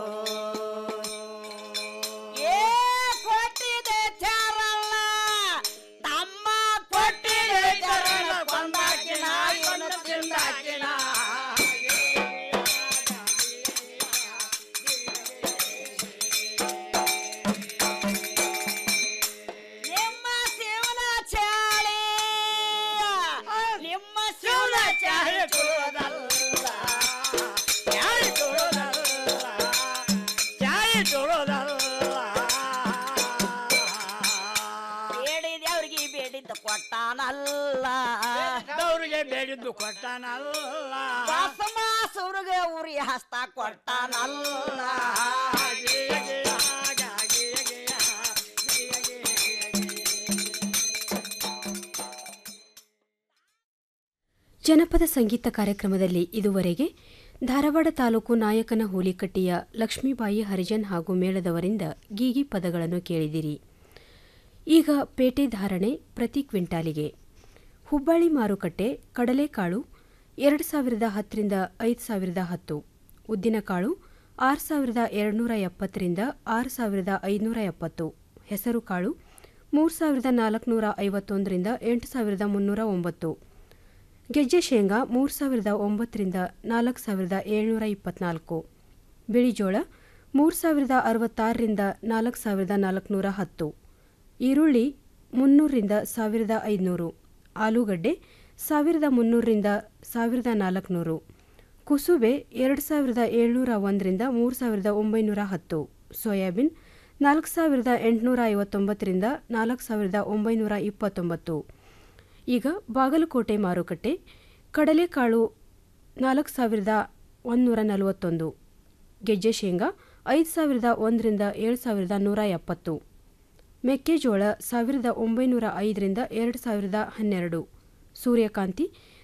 ಏ ಕೊಟ್ಟಿದೆ ಚಾರಲ್ಲ ತಮ್ಮ ಕೊಟ್ಟಿದೆ ಚರಣ ಕೊಂದಾಕಿನ ಇವನು ತಿಂದಾಕಿನ ನಿಮ್ಮ ಶಿವನ ಚಾಳಿ ನಿಮ್ಮ ಶಿವನ ಚಾಳಿ ಕೊಡೋದಲ್ಲ ಚಾಳಿ ಕೊಡೋದಲ್ಲ ಚಾಳಿ ಕೊಡೋದಲ್ಲ ಬೇಡಿದ ಅವ್ರಿಗೆ ಬೇಡಿದ್ದ ಕೊಟ್ಟಾನಲ್ಲ ಅವ್ರಿಗೆ ಬೇಡಿದ್ದು ಕೊಟ್ಟಾನಲ್ಲ ಬಸಮಾಸುರಿಗೆ ಉರಿ ಹಸ್ತ ಕೊಟ್ಟಾನಲ್ಲ ಜನಪದ ಸಂಗೀತ ಕಾರ್ಯಕ್ರಮದಲ್ಲಿ ಇದುವರೆಗೆ ಧಾರವಾಡ ತಾಲೂಕು ನಾಯಕನ ಹೂಲಿಕಟ್ಟಿಯ ಲಕ್ಷ್ಮೀಬಾಯಿ ಹರಿಜನ್ ಹಾಗೂ ಮೇಳದವರಿಂದ ಗೀಗಿ ಪದಗಳನ್ನು ಕೇಳಿದಿರಿ ಈಗ ಪೇಟೆ ಧಾರಣೆ ಪ್ರತಿ ಕ್ವಿಂಟಾಲಿಗೆ ಹುಬ್ಬಳ್ಳಿ ಮಾರುಕಟ್ಟೆ ಕಡಲೆಕಾಳು ಎರಡು ಸಾವಿರದ ಹತ್ತರಿಂದ ಐದು ಸಾವಿರದ ಹತ್ತು ಉದ್ದಿನಕಾಳು ಆರು ಸಾವಿರದ ಎರಡುನೂರ ಎಪ್ಪತ್ತರಿಂದ ಆರು ಸಾವಿರದ ಐದುನೂರ ಎಪ್ಪತ್ತು ಹೆಸರುಕಾಳು ಮೂರು ಸಾವಿರದ ನಾಲ್ಕುನೂರ ಐವತ್ತೊಂದರಿಂದ ಎಂಟು ಸಾವಿರದ ಮುನ್ನೂರ ಒಂಬತ್ತು ಗೆಜ್ಜೆ ಶೇಂಗಾ ಮೂರು ಸಾವಿರದ ಒಂಬತ್ತರಿಂದ ನಾಲ್ಕು ಸಾವಿರದ ಏಳ್ನೂರ ಇಪ್ಪತ್ನಾಲ್ಕು ಬಿಳಿಜೋಳ ಮೂರು ಸಾವಿರದ ಅರವತ್ತಾರರಿಂದ ನಾಲ್ಕು ಸಾವಿರದ ನಾಲ್ಕುನೂರ ಹತ್ತು ಈರುಳ್ಳಿ ಮುನ್ನೂರರಿಂದ ಸಾವಿರದ ಐದುನೂರು ಆಲೂಗಡ್ಡೆ ಸಾವಿರದ ಮುನ್ನೂರರಿಂದ ಸಾವಿರದ ನಾಲ್ಕುನೂರು ಕುಸುಬೆ ಎರಡು ಸಾವಿರದ ಏಳ್ನೂರ ಒಂದರಿಂದ ಮೂರು ಸಾವಿರದ ಒಂಬೈನೂರ ಹತ್ತು ಸೋಯಾಬೀನ್ ನಾಲ್ಕು ಸಾವಿರದ ಎಂಟುನೂರ ಐವತ್ತೊಂಬತ್ತರಿಂದ ನಾಲ್ಕು ಸಾವಿರದ ಒಂಬೈನೂರ ಇಪ್ಪತ್ತೊಂಬತ್ತು ಈಗ ಬಾಗಲಕೋಟೆ ಮಾರುಕಟ್ಟೆ ಕಡಲೆಕಾಳು ನಾಲ್ಕು ಸಾವಿರದ ಒಂದೂರ ನಲವತ್ತೊಂದು ಗೆಜ್ಜೆ ಶೇಂಗಾ ಐದು ಸಾವಿರದ ಒಂದರಿಂದ ಏಳು ಸಾವಿರದ ನೂರ ಎಪ್ಪತ್ತು ಮೆಕ್ಕೆಜೋಳ ಸಾವಿರದ ಒಂಬೈನೂರ ಐದರಿಂದ ಎರಡು ಸಾವಿರದ ಹನ್ನೆರಡು ಸೂರ್ಯಕಾಂತಿ